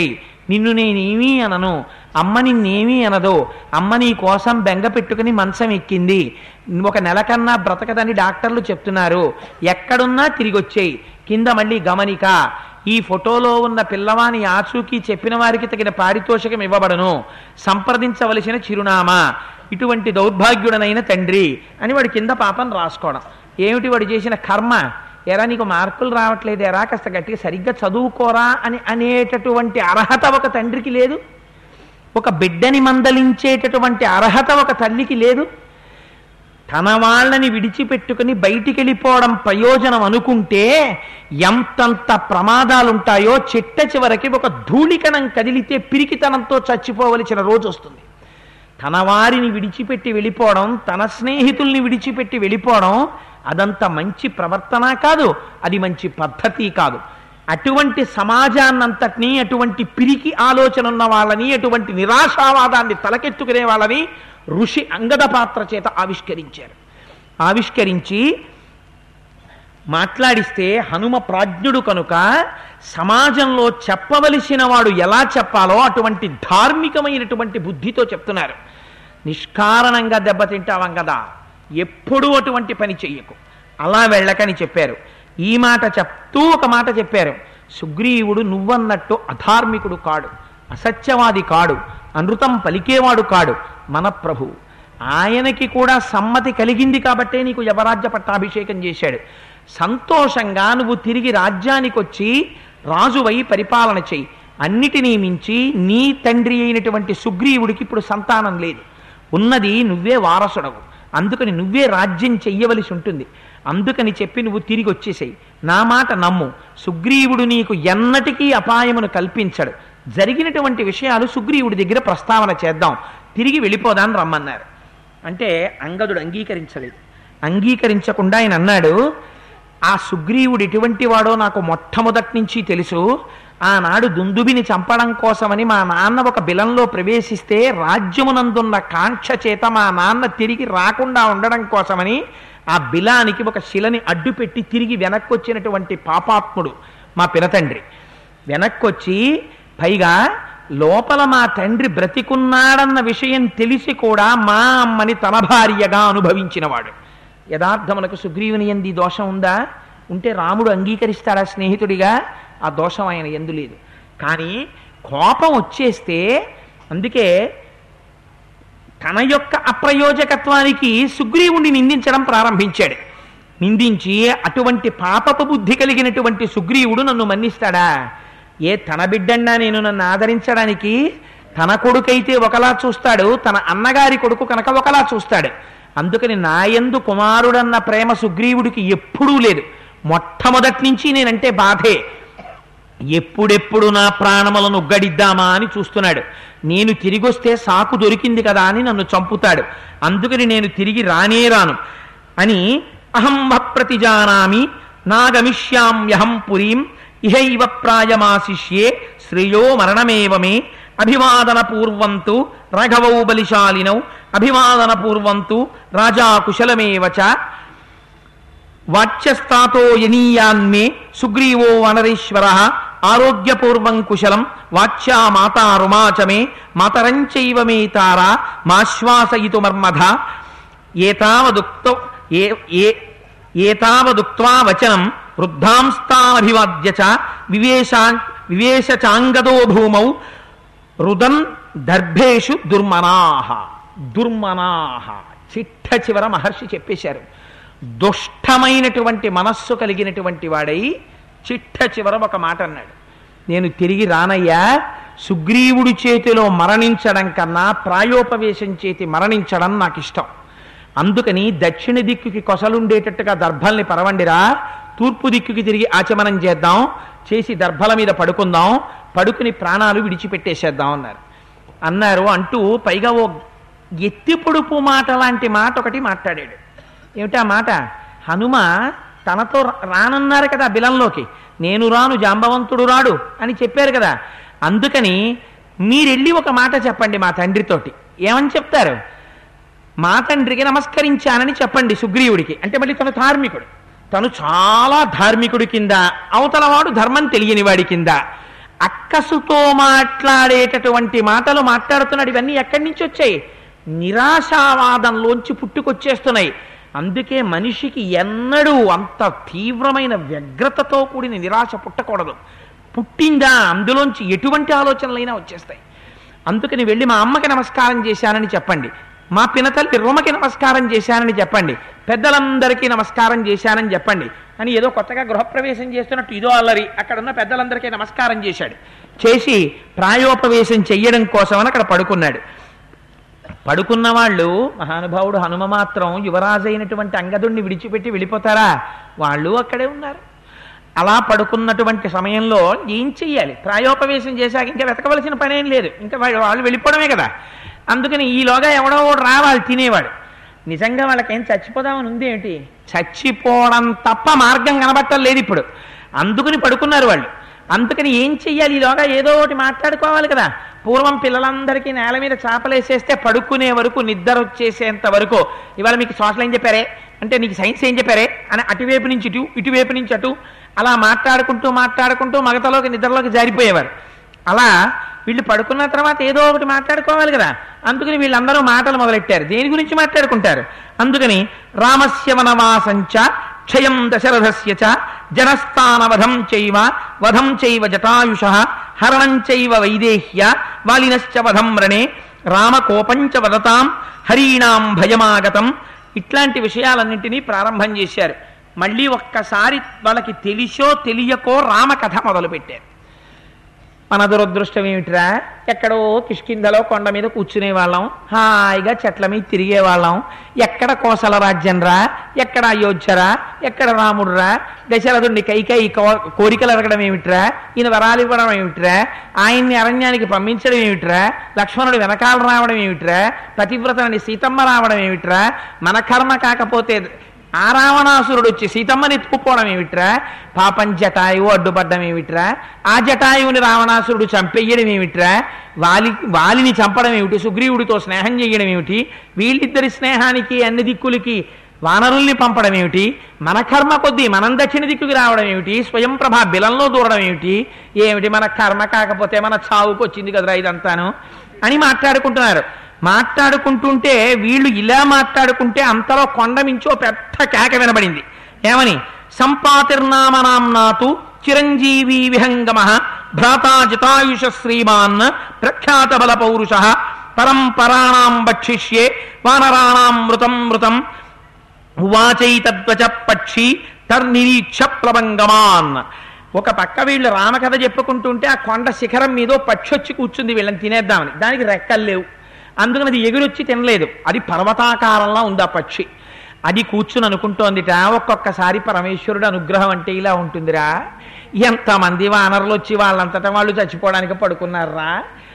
నిన్ను నేనేమీ అనను అమ్మ నిన్నేమీ అనదు అమ్మ నీ కోసం బెంగ పెట్టుకుని మంచం ఎక్కింది ఒక నెల కన్నా బ్రతకదని డాక్టర్లు చెప్తున్నారు ఎక్కడున్నా తిరిగి వచ్చేయి కింద మళ్ళీ గమనిక ఈ ఫోటోలో ఉన్న పిల్లవాని ఆచూకీ చెప్పిన వారికి తగిన పారితోషికం ఇవ్వబడను సంప్రదించవలసిన చిరునామా ఇటువంటి దౌర్భాగ్యుడనైన తండ్రి అని వాడి కింద పాపం రాసుకోవడం ఏమిటి వాడు చేసిన కర్మ ఎరా నీకు మార్కులు రావట్లేదు ఎరా కాస్త గట్టిగా సరిగ్గా చదువుకోరా అని అనేటటువంటి అర్హత ఒక తండ్రికి లేదు ఒక బిడ్డని మందలించేటటువంటి అర్హత ఒక తల్లికి లేదు తన వాళ్ళని విడిచిపెట్టుకుని బయటికి వెళ్ళిపోవడం ప్రయోజనం అనుకుంటే ఎంతంత ప్రమాదాలుంటాయో చిట్ట చివరికి ఒక ధూళికణం కదిలితే పిరికితనంతో చచ్చిపోవలసిన రోజు వస్తుంది తన వారిని విడిచిపెట్టి వెళ్ళిపోవడం తన స్నేహితుల్ని విడిచిపెట్టి వెళ్ళిపోవడం అదంత మంచి ప్రవర్తన కాదు అది మంచి పద్ధతి కాదు అటువంటి సమాజాన్నంతటినీ అటువంటి పిరికి ఆలోచన ఉన్న వాళ్ళని అటువంటి నిరాశావాదాన్ని తలకెత్తుకునే వాళ్ళని ఋషి అంగద పాత్ర చేత ఆవిష్కరించారు ఆవిష్కరించి మాట్లాడిస్తే హనుమ ప్రాజ్ఞుడు కనుక సమాజంలో చెప్పవలసిన వాడు ఎలా చెప్పాలో అటువంటి ధార్మికమైనటువంటి బుద్ధితో చెప్తున్నారు నిష్కారణంగా దెబ్బతింటావం కదా ఎప్పుడూ అటువంటి పని చెయ్యకు అలా వెళ్ళకని చెప్పారు ఈ మాట చెప్తూ ఒక మాట చెప్పారు సుగ్రీవుడు నువ్వన్నట్టు అధార్మికుడు కాడు అసత్యవాది కాడు అనృతం పలికేవాడు కాడు మన ప్రభువు ఆయనకి కూడా సమ్మతి కలిగింది కాబట్టే నీకు యవరాజ్య పట్టాభిషేకం చేశాడు సంతోషంగా నువ్వు తిరిగి రాజ్యానికి వచ్చి రాజువై పరిపాలన చెయ్యి అన్నిటినీ మించి నీ తండ్రి అయినటువంటి సుగ్రీవుడికి ఇప్పుడు సంతానం లేదు ఉన్నది నువ్వే వారసుడవు అందుకని నువ్వే రాజ్యం చెయ్యవలసి ఉంటుంది అందుకని చెప్పి నువ్వు తిరిగి వచ్చేసేయి నా మాట నమ్ము సుగ్రీవుడు నీకు ఎన్నటికీ అపాయమును కల్పించడు జరిగినటువంటి విషయాలు సుగ్రీవుడి దగ్గర ప్రస్తావన చేద్దాం తిరిగి వెళ్ళిపోదాన్ని రమ్మన్నారు అంటే అంగదుడు అంగీకరించలేదు అంగీకరించకుండా ఆయన అన్నాడు ఆ సుగ్రీవుడు ఎటువంటి వాడో నాకు మొట్టమొదటి నుంచి తెలుసు ఆనాడు దుందుబిని చంపడం కోసమని మా నాన్న ఒక బిలంలో ప్రవేశిస్తే రాజ్యమునందున్న కాంక్ష చేత మా నాన్న తిరిగి రాకుండా ఉండడం కోసమని ఆ బిలానికి ఒక శిలని అడ్డుపెట్టి తిరిగి వెనక్కి వచ్చినటువంటి పాపాత్ముడు మా పినతండ్రి వెనక్కొచ్చి పైగా లోపల మా తండ్రి బ్రతికున్నాడన్న విషయం తెలిసి కూడా మా అమ్మని తన భార్యగా అనుభవించినవాడు యథార్థమునకు సుగ్రీవుని ఎంది దోషం ఉందా ఉంటే రాముడు అంగీకరిస్తాడా స్నేహితుడిగా ఆ దోషం ఆయన ఎందు లేదు కానీ కోపం వచ్చేస్తే అందుకే తన యొక్క అప్రయోజకత్వానికి సుగ్రీవుణ్ణి నిందించడం ప్రారంభించాడు నిందించి అటువంటి పాపపు బుద్ధి కలిగినటువంటి సుగ్రీవుడు నన్ను మన్నిస్తాడా ఏ తన బిడ్డన్నా నేను నన్ను ఆదరించడానికి తన కొడుకైతే ఒకలా చూస్తాడు తన అన్నగారి కొడుకు కనుక ఒకలా చూస్తాడు అందుకని నాయందు కుమారుడన్న ప్రేమ సుగ్రీవుడికి ఎప్పుడూ లేదు మొట్టమొదటి నుంచి నేనంటే బాధే ఎప్పుడెప్పుడు నా ప్రాణములను ఉగ్గడిద్దామా అని చూస్తున్నాడు నేను తిరిగొస్తే సాకు దొరికింది కదా అని నన్ను చంపుతాడు అందుకని నేను తిరిగి రానే రాను అని అహం ప్రతిజానామి నాగమిష్యామ్యహం పురీం ఇహైవ ప్రాయమాశిష్యే శ్రేయో మరణమేవ మే అభివాదన పూర్వంతు రఘవౌ బలిశాలినౌ అభివాదన పూర్వంతు రాజా కుశలమేవ చ వాచ్యస్థాతో యనీయాన్మే సుగ్రీవో వనరీశ్వర ఆరోగ్యపూర్వం కుశలం వాచ్యా మాతా రుమాచమే మాతరంచైవ మే తారా మాశ్వాసయితుమర్మధ ఏతావదుక్త ఏ ఏ ఏతావదుక్త్వా వచనం వృద్ధాంస్తామభివాద్య చ వివేశా వివేశచాంగదో భూమౌ రుదన్ దర్భేషు దుర్మనాహ దుర్మనాహ చిట్ట చివర మహర్షి చెప్పేశారు దుష్టమైనటువంటి మనస్సు కలిగినటువంటి వాడై చిట్ట చివర ఒక మాట అన్నాడు నేను తిరిగి రానయ్యా సుగ్రీవుడి చేతిలో మరణించడం కన్నా ప్రాయోపవేశం చేతి మరణించడం నాకు ఇష్టం అందుకని దక్షిణ దిక్కుకి కొసలుండేటట్టుగా దర్భల్ని పరవండిరా తూర్పు దిక్కుకి తిరిగి ఆచమనం చేద్దాం చేసి దర్భల మీద పడుకుందాం పడుకుని ప్రాణాలు విడిచిపెట్టేసేద్దాం అన్నారు అన్నారు అంటూ పైగా ఓ ఎత్తి పొడుపు మాట లాంటి మాట ఒకటి మాట్లాడాడు ఏమిటా మాట హనుమ తనతో రానన్నారు కదా బిలంలోకి నేను రాను జాంబవంతుడు రాడు అని చెప్పారు కదా అందుకని మీరెళ్ళి ఒక మాట చెప్పండి మా తండ్రితోటి ఏమని చెప్తారు మా తండ్రికి నమస్కరించానని చెప్పండి సుగ్రీవుడికి అంటే మళ్ళీ తను ధార్మికుడు తను చాలా ధార్మికుడి కింద అవతలవాడు ధర్మం తెలియని వాడి కింద అక్కసుతో మాట్లాడేటటువంటి మాటలు మాట్లాడుతున్నాడు ఇవన్నీ ఎక్కడి నుంచి వచ్చాయి నిరాశావాదంలోంచి పుట్టుకొచ్చేస్తున్నాయి అందుకే మనిషికి ఎన్నడూ అంత తీవ్రమైన వ్యగ్రతతో కూడిన నిరాశ పుట్టకూడదు పుట్టిందా అందులోంచి ఎటువంటి ఆలోచనలైనా వచ్చేస్తాయి అందుకని వెళ్ళి మా అమ్మకి నమస్కారం చేశానని చెప్పండి మా పినతల్లి రొమకి నమస్కారం చేశానని చెప్పండి పెద్దలందరికీ నమస్కారం చేశానని చెప్పండి అని ఏదో కొత్తగా గృహప్రవేశం చేస్తున్నట్టు ఇదో అల్లరి అక్కడ ఉన్న పెద్దలందరికీ నమస్కారం చేశాడు చేసి ప్రాయోపవేశం చెయ్యడం కోసమని అక్కడ పడుకున్నాడు పడుకున్న వాళ్ళు మహానుభావుడు హనుమ మాత్రం యువరాజు అయినటువంటి అంగదుణ్ణి విడిచిపెట్టి వెళ్ళిపోతారా వాళ్ళు అక్కడే ఉన్నారు అలా పడుకున్నటువంటి సమయంలో ఏం చెయ్యాలి ప్రాయోపవేశం చేశాక ఇంకా వెతకవలసిన పని ఏం లేదు ఇంకా వాళ్ళు వాళ్ళు వెళ్ళిపోవడమే కదా అందుకని ఈలోగా ఎవడో ఒకడు రావాలి తినేవాడు నిజంగా వాళ్ళకేం చచ్చిపోదామని ఉంది ఏంటి చచ్చిపోవడం తప్ప మార్గం కనబట్టం లేదు ఇప్పుడు అందుకని పడుకున్నారు వాళ్ళు అందుకని ఏం చెయ్యాలి ఈలోగా ఏదో ఒకటి మాట్లాడుకోవాలి కదా పూర్వం పిల్లలందరికీ నేల మీద చాపలేసేస్తే పడుకునే వరకు నిద్ర వచ్చేసేంత వరకు ఇవాళ మీకు సోషల్ ఏం చెప్పారే అంటే నీకు సైన్స్ ఏం చెప్పారే అని అటువైపు నుంచి ఇటు ఇటువైపు నుంచి అటు అలా మాట్లాడుకుంటూ మాట్లాడుకుంటూ మగతలోకి నిద్రలోకి జారిపోయేవారు అలా వీళ్ళు పడుకున్న తర్వాత ఏదో ఒకటి మాట్లాడుకోవాలి కదా అందుకని వీళ్ళందరూ మాటలు మొదలెట్టారు దేని గురించి మాట్లాడుకుంటారు అందుకని రామస్య వనవాసంచ క్షయం దశరథస్య చ జనస్థానవధం చైవ వధం చైవ జటాయుష హరణం చైవ వైదేహ్య వాలినశ్చ వధం రణే రామకోపంచ వదతాం హరీణాం భయమాగతం ఇట్లాంటి విషయాలన్నింటినీ ప్రారంభం చేశారు మళ్ళీ ఒక్కసారి వాళ్ళకి తెలిసో తెలియకో రామకథ మొదలుపెట్టారు మన దురదృష్టం ఏమిటిరా ఎక్కడో కిష్కిందలో కొండ మీద కూర్చునే వాళ్ళం హాయిగా చెట్ల మీద తిరిగే వాళ్ళం ఎక్కడ కోసల రాజ్యం రా ఎక్కడ అయోధ్యరా ఎక్కడ రాముడురా దశరథుడిని కైకై కోరికలు అడగడం ఏమిట్రా ఈయన వరాలు ఇవ్వడం ఏమిట్రా ఆయన్ని అరణ్యానికి పంపించడం ఏమిట్రా లక్ష్మణుడు వెనకాల రావడం ఏమిట్రా పతివ్రతని సీతమ్మ రావడం ఏమిట్రా మన కర్మ కాకపోతే ఆ రావణాసురుడు వచ్చి సీతమ్మని ఎత్తుకుపోవడం ఏమిట్రా పాపం జటాయువు అడ్డుపడ్డం ఏమిట్రా ఆ జటాయువుని రావణాసురుడు చంపెయ్యడం ఏమిట్రా వాలి వాలిని చంపడం ఏమిటి సుగ్రీవుడితో స్నేహం చేయడం ఏమిటి వీళ్ళిద్దరి స్నేహానికి అన్ని దిక్కులకి వానరుల్ని పంపడం ఏమిటి మన కర్మ కొద్దీ మనం దక్షిణ దిక్కుకి రావడం ఏమిటి స్వయం ప్రభా బిలంలో దూరడం ఏమిటి ఏమిటి మన కర్మ కాకపోతే మన చావుకు వచ్చింది కదరా ఇదంతాను అని మాట్లాడుకుంటున్నారు మాట్లాడుకుంటుంటే వీళ్ళు ఇలా మాట్లాడుకుంటే అంతలో కొండ మించో పెద్ద కేక వినబడింది ఏమని సంపాతిర్నామనాంనాతు చిరంజీవి విహంగమ భ్రాతా జటాయుష శ్రీమాన్ ప్రఖ్యాత బల పౌరుష పరంపరాణాం భక్షిష్యే వానరాణాం మృతం మృతం ఉవాచైతద్వచ పక్షి తర్నిరీక్ష ప్లవంగమాన్ ఒక పక్క వీళ్ళు రామకథ చెప్పుకుంటుంటే ఆ కొండ శిఖరం మీదో పక్షి వచ్చి కూర్చుంది వీళ్ళని తినేద్దామని దానికి రెక్కలు లేవు అందుకని అది ఎగురొచ్చి తినలేదు అది పర్వతాకారంలో ఉంది ఆ పక్షి అది కూర్చుని అనుకుంటోందిట ఒక్కొక్కసారి పరమేశ్వరుడు అనుగ్రహం అంటే ఇలా ఉంటుందిరా ఎంతమంది వానరులు వచ్చి వాళ్ళంతటా వాళ్ళు చచ్చిపోవడానికి పడుకున్నారా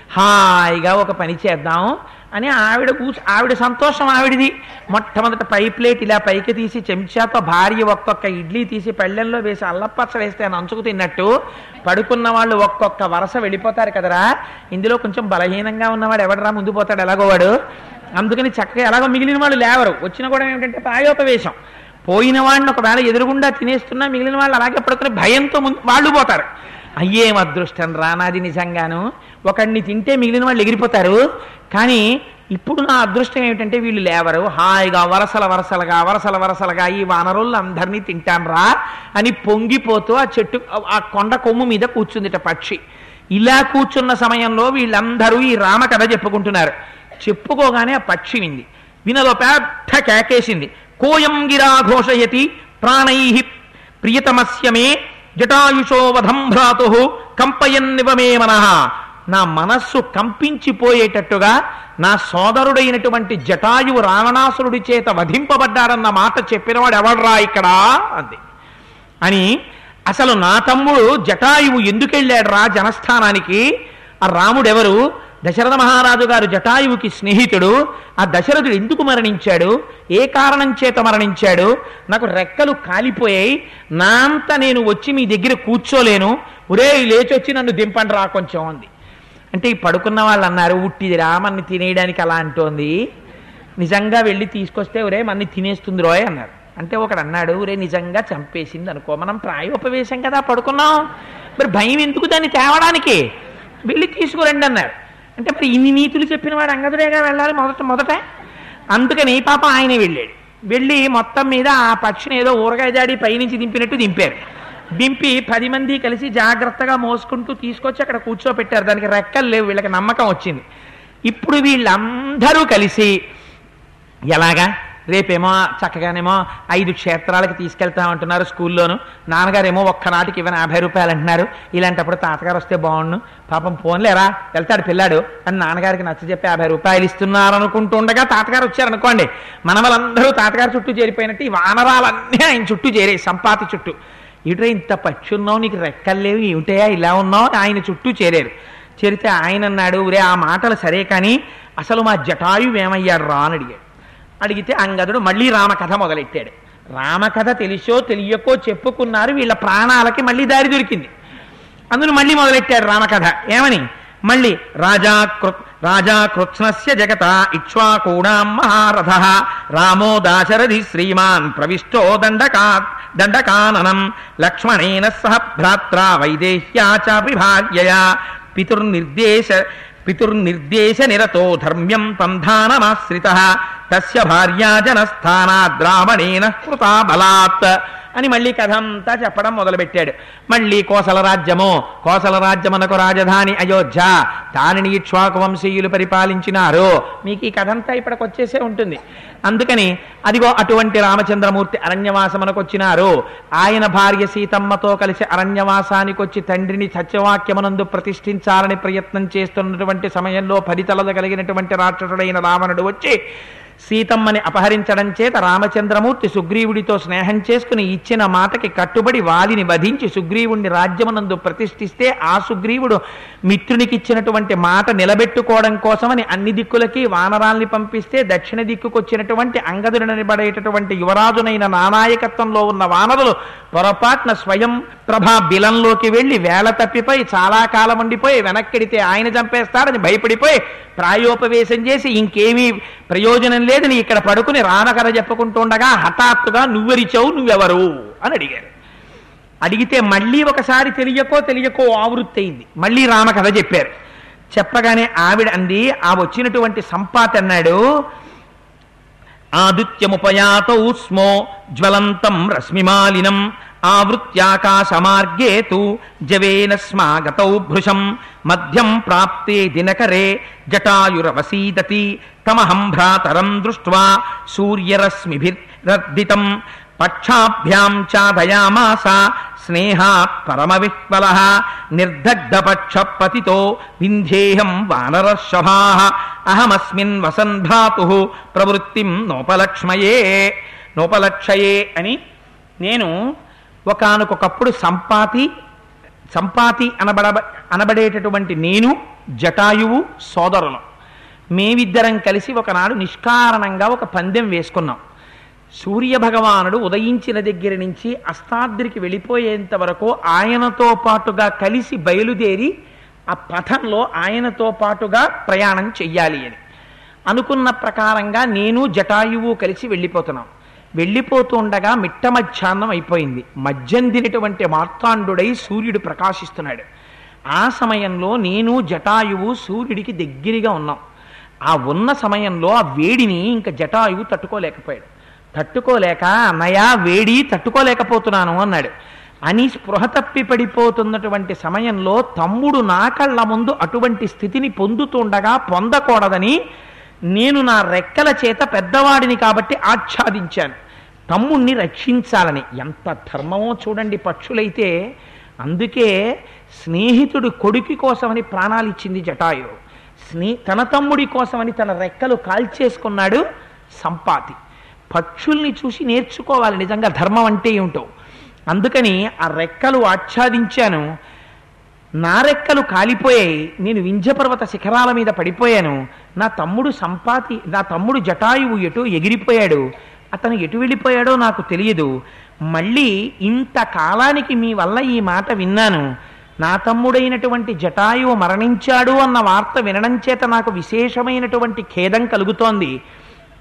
హాయిగా ఒక పని చేద్దాం అని ఆవిడ కూర్చు ఆవిడ సంతోషం ఆవిడిది మొట్టమొదట పై ప్లేట్ ఇలా పైకి తీసి చెంచాతో భార్య ఒక్కొక్క ఇడ్లీ తీసి పళ్ళెంలో వేసి అల్లపచ్చ వేస్తే నంచుకు తిన్నట్టు పడుకున్న వాళ్ళు ఒక్కొక్క వరస వెళ్ళిపోతారు కదరా ఇందులో కొంచెం బలహీనంగా ఉన్నవాడు ఎవడరా ముందు పోతాడు ఎలాగో వాడు అందుకని చక్కగా ఎలాగో మిగిలిన వాళ్ళు లేవరు వచ్చిన కూడా ఏమిటంటే ప్రాయోపవేశం పోయిన వాడిని ఒకవేళ ఎదురుగుండా తినేస్తున్నా మిగిలిన వాళ్ళు అలాగే పడుకుని భయంతో ముందు వాళ్ళు పోతారు అయ్యేం అదృష్టం రానాది నిజంగాను ఒకడిని తింటే మిగిలిన వాళ్ళు ఎగిరిపోతారు కానీ ఇప్పుడు నా అదృష్టం ఏమిటంటే వీళ్ళు లేవరు హాయిగా వరసల వరసలుగా వరసల వరసలుగా ఈ వానరులు అందరినీ తింటాన్రా అని పొంగిపోతూ ఆ చెట్టు ఆ కొండ కొమ్ము మీద కూర్చుందిట పక్షి ఇలా కూర్చున్న సమయంలో వీళ్ళందరూ ఈ రామ కథ చెప్పుకుంటున్నారు చెప్పుకోగానే ఆ పక్షి వింది వినలో పెద్ద కేకేసింది కోయం గిరా ఘోషయతి ప్రాణై ప్రియతమస్య మే జటాయుషో వధం భ్రాతు కంపయన్నివ మే మనః నా మనస్సు కంపించిపోయేటట్టుగా నా సోదరుడైనటువంటి జటాయువు రావణాసురుడి చేత వధింపబడ్డారన్న మాట చెప్పినవాడు ఎవడ్రా ఇక్కడ అంది అని అసలు నా తమ్ముడు జటాయువు ఎందుకెళ్ళాడు రా జనస్థానానికి ఆ రాముడు ఎవరు దశరథ మహారాజు గారు జటాయువుకి స్నేహితుడు ఆ దశరథుడు ఎందుకు మరణించాడు ఏ కారణం చేత మరణించాడు నాకు రెక్కలు కాలిపోయాయి నా అంత నేను వచ్చి మీ దగ్గర కూర్చోలేను ఒరే లేచొచ్చి నన్ను దింపండి రా కొంచెం అంది అంటే ఈ పడుకున్న వాళ్ళు అన్నారు ఉట్టిదిరా మన్ని తినేయడానికి అలా అంటోంది నిజంగా వెళ్ళి తీసుకొస్తే ఒరే మన్ని తినేస్తుంది రోయ్ అన్నారు అంటే ఒకడు అన్నాడు ఒరే నిజంగా చంపేసింది అనుకో మనం ప్రాయోపవేశం కదా పడుకున్నాం మరి భయం ఎందుకు దాన్ని తేవడానికి వెళ్ళి తీసుకురండి అన్నారు అంటే మరి ఇన్ని నీతులు చెప్పిన వాడు అంగదుడేగా వెళ్ళాలి మొదట మొదట అందుకని పాప ఆయన వెళ్ళాడు వెళ్ళి మొత్తం మీద ఆ పక్షిని ఏదో ఊరగాయ జాడి పైనుంచి దింపినట్టు దింపారు దింపి పది మంది కలిసి జాగ్రత్తగా మోసుకుంటూ తీసుకొచ్చి అక్కడ కూర్చోపెట్టారు దానికి రెక్కలు లేవు వీళ్ళకి నమ్మకం వచ్చింది ఇప్పుడు వీళ్ళందరూ కలిసి ఎలాగా రేపేమో చక్కగానేమో ఐదు క్షేత్రాలకి తీసుకెళ్తామంటున్నారు స్కూల్లోను నాన్నగారేమో ఒక్కనాటికి ఇవ్వని యాభై రూపాయలు అంటున్నారు ఇలాంటప్పుడు తాతగారు వస్తే బాగుండు పాపం పోన్లేరా వెళ్తాడు పిల్లాడు అని నాన్నగారికి నచ్చ చెప్పి యాభై రూపాయలు ఇస్తున్నారు అనుకుంటుండగా తాతగారు వచ్చారనుకోండి మన వాళ్ళందరూ తాతగారు చుట్టూ చేరిపోయినట్టు ఈ వానరాలన్నీ ఆయన చుట్టూ చేరాయి సంపాతి చుట్టూ ఇటురా ఇంత పచ్చి ఉన్నావు నీకు రెక్కలు లేవు ఏమిటయా ఇలా ఉన్నావు ఆయన చుట్టూ చేరారు చేరితే ఆయన అన్నాడు రే ఆ మాటలు సరే కానీ అసలు మా జటాయు ఏమయ్యాడు రా అని అడిగాడు అడిగితే అంగదుడు మళ్ళీ రామకథ మొదలెట్టాడు రామకథ తెలిసో తెలియకో చెప్పుకున్నారు వీళ్ళ ప్రాణాలకి మళ్ళీ దారి దొరికింది అందులో మళ్ళీ మొదలెట్టాడు రామకథ ఏమని మళ్ళీ రాజా కృ రాజా కృత్స్నస్య జగత ఇక్ష్వాకూణాం మహారథ రామో దాశరథి శ్రీమాన్ ప్రవిష్టో దండకా దండకాననం లక్ష్మణేన సహ భ్రాత్ర వైదేహ్యా చాపి భార్యయా పితుర్నిర్దేశ పితుర్నిర్దేశ నిరతో ధర్మ్యం పంధానమాశ్రిత తస్య భార్యా జనస్థానాద్ రావణేన కృతా బలాత్ అని మళ్ళీ కథ అంతా చెప్పడం మొదలుపెట్టాడు మళ్ళీ కోసల రాజ్యము కోసల రాజ్యమునకు రాజధాని అయోధ్య దానిని ఇక్ష్వాకు వంశీయులు పరిపాలించినారు మీకు ఈ కథ అంతా ఇప్పటికి వచ్చేసే ఉంటుంది అందుకని అదిగో అటువంటి రామచంద్రమూర్తి అరణ్యవాసమునకు వచ్చినారు ఆయన భార్య సీతమ్మతో కలిసి అరణ్యవాసానికి వచ్చి తండ్రిని సత్యవాక్యమునందు ప్రతిష్ఠించాలని ప్రయత్నం చేస్తున్నటువంటి సమయంలో పరితలద కలిగినటువంటి రాక్షసుడైన రావణుడు వచ్చి సీతమ్మని అపహరించడం చేత రామచంద్రమూర్తి సుగ్రీవుడితో స్నేహం చేసుకుని ఇచ్చిన మాటకి కట్టుబడి వాలిని వధించి సుగ్రీవుణ్ణి రాజ్యమునందు ప్రతిష్ఠిస్తే ఆ సుగ్రీవుడు మిత్రునికి ఇచ్చినటువంటి మాట నిలబెట్టుకోవడం కోసమని అన్ని దిక్కులకి వానరాల్ని పంపిస్తే దక్షిణ దిక్కుకొచ్చినటువంటి అంగదుడనబడేటటువంటి యువరాజునైన నానాయకత్వంలో ఉన్న వానరులు పొరపాటున స్వయం ప్రభా బిలంలోకి వెళ్లి వేళ తప్పిపోయి చాలా కాలం ఉండిపోయి వెనక్కిడితే ఆయన చంపేస్తాడని భయపడిపోయి ప్రాయోపవేశం చేసి ఇంకేమీ ప్రయోజనం లేదని ఇక్కడ పడుకుని రామకథ చెప్పుకుంటుండగా హఠాత్తుగా నువ్వెరిచావు నువ్వెవరు అని అడిగారు అడిగితే మళ్ళీ ఒకసారి తెలియకో తెలియకో ఆవృత్తి అయింది మళ్ళీ రామకథ చెప్పారు చెప్పగానే ఆవిడ అంది ఆ వచ్చినటువంటి సంపాతి అన్నాడు ఆదిత్యముపయాతౌ స్మో జ్వలంతం రశ్మిమాలినం ఆవృత్యాకాశమార్గే తు జవేన స్మాగతౌ భృశం మధ్యం ప్రాప్తే దినకరే జటాయురవసీదతి తమహం భ్రాతరం దృష్ట్వా సూర్యరశ్మిభిర్రద్దితం పక్షాభ్యాం చాదయామాస స్నేహాత్ పరమవిహ్వల నిర్దగ్ధపక్షపతితో వింధ్యేహం వానరర్షభా అహమస్మిన్ వసన్ భ్రాతు ప్రవృత్తిం నోపలక్ష్మయే నోపలక్షయే అని నేను ఒకానొకప్పుడు సంపాతి సంపాతి అనబడ అనబడేటటువంటి నేను జటాయువు సోదరులం మేమిద్దరం కలిసి ఒకనాడు నిష్కారణంగా ఒక పందెం వేసుకున్నాం సూర్య భగవానుడు ఉదయించిన దగ్గర నుంచి అస్తాద్రికి వెళ్ళిపోయేంత వరకు ఆయనతో పాటుగా కలిసి బయలుదేరి ఆ పథంలో ఆయనతో పాటుగా ప్రయాణం చెయ్యాలి అని అనుకున్న ప్రకారంగా నేను జటాయువు కలిసి వెళ్ళిపోతున్నాం వెళ్ళిపోతుండగా మిట్ట మధ్యాహ్నం అయిపోయింది మధ్యందినటువంటి మార్తాండుడై సూర్యుడు ప్రకాశిస్తున్నాడు ఆ సమయంలో నేను జటాయువు సూర్యుడికి దగ్గరగా ఉన్నాం ఆ ఉన్న సమయంలో ఆ వేడిని ఇంకా జటాయువు తట్టుకోలేకపోయాడు తట్టుకోలేక అన్నయ్య వేడి తట్టుకోలేకపోతున్నాను అన్నాడు అని స్పృహ తప్పి పడిపోతున్నటువంటి సమయంలో తమ్ముడు నా కళ్ళ ముందు అటువంటి స్థితిని పొందుతుండగా పొందకూడదని నేను నా రెక్కల చేత పెద్దవాడిని కాబట్టి ఆచ్ఛాదించాను తమ్ముణ్ణి రక్షించాలని ఎంత ధర్మమో చూడండి పక్షులైతే అందుకే స్నేహితుడు కొడుకి కోసమని ప్రాణాలు ఇచ్చింది జటాయు స్నే తన తమ్ముడి కోసమని తన రెక్కలు కాల్చేసుకున్నాడు సంపాతి పక్షుల్ని చూసి నేర్చుకోవాలి నిజంగా ధర్మం అంటే ఏమిటో అందుకని ఆ రెక్కలు ఆచ్ఛాదించాను నా రెక్కలు కాలిపోయాయి నేను వింధ్యపర్వత శిఖరాల మీద పడిపోయాను నా తమ్ముడు సంపాతి నా తమ్ముడు జటాయువు ఎటు ఎగిరిపోయాడు అతను ఎటు వెళ్ళిపోయాడో నాకు తెలియదు మళ్ళీ ఇంత కాలానికి మీ వల్ల ఈ మాట విన్నాను నా తమ్ముడైనటువంటి జటాయువు మరణించాడు అన్న వార్త వినడం చేత నాకు విశేషమైనటువంటి ఖేదం కలుగుతోంది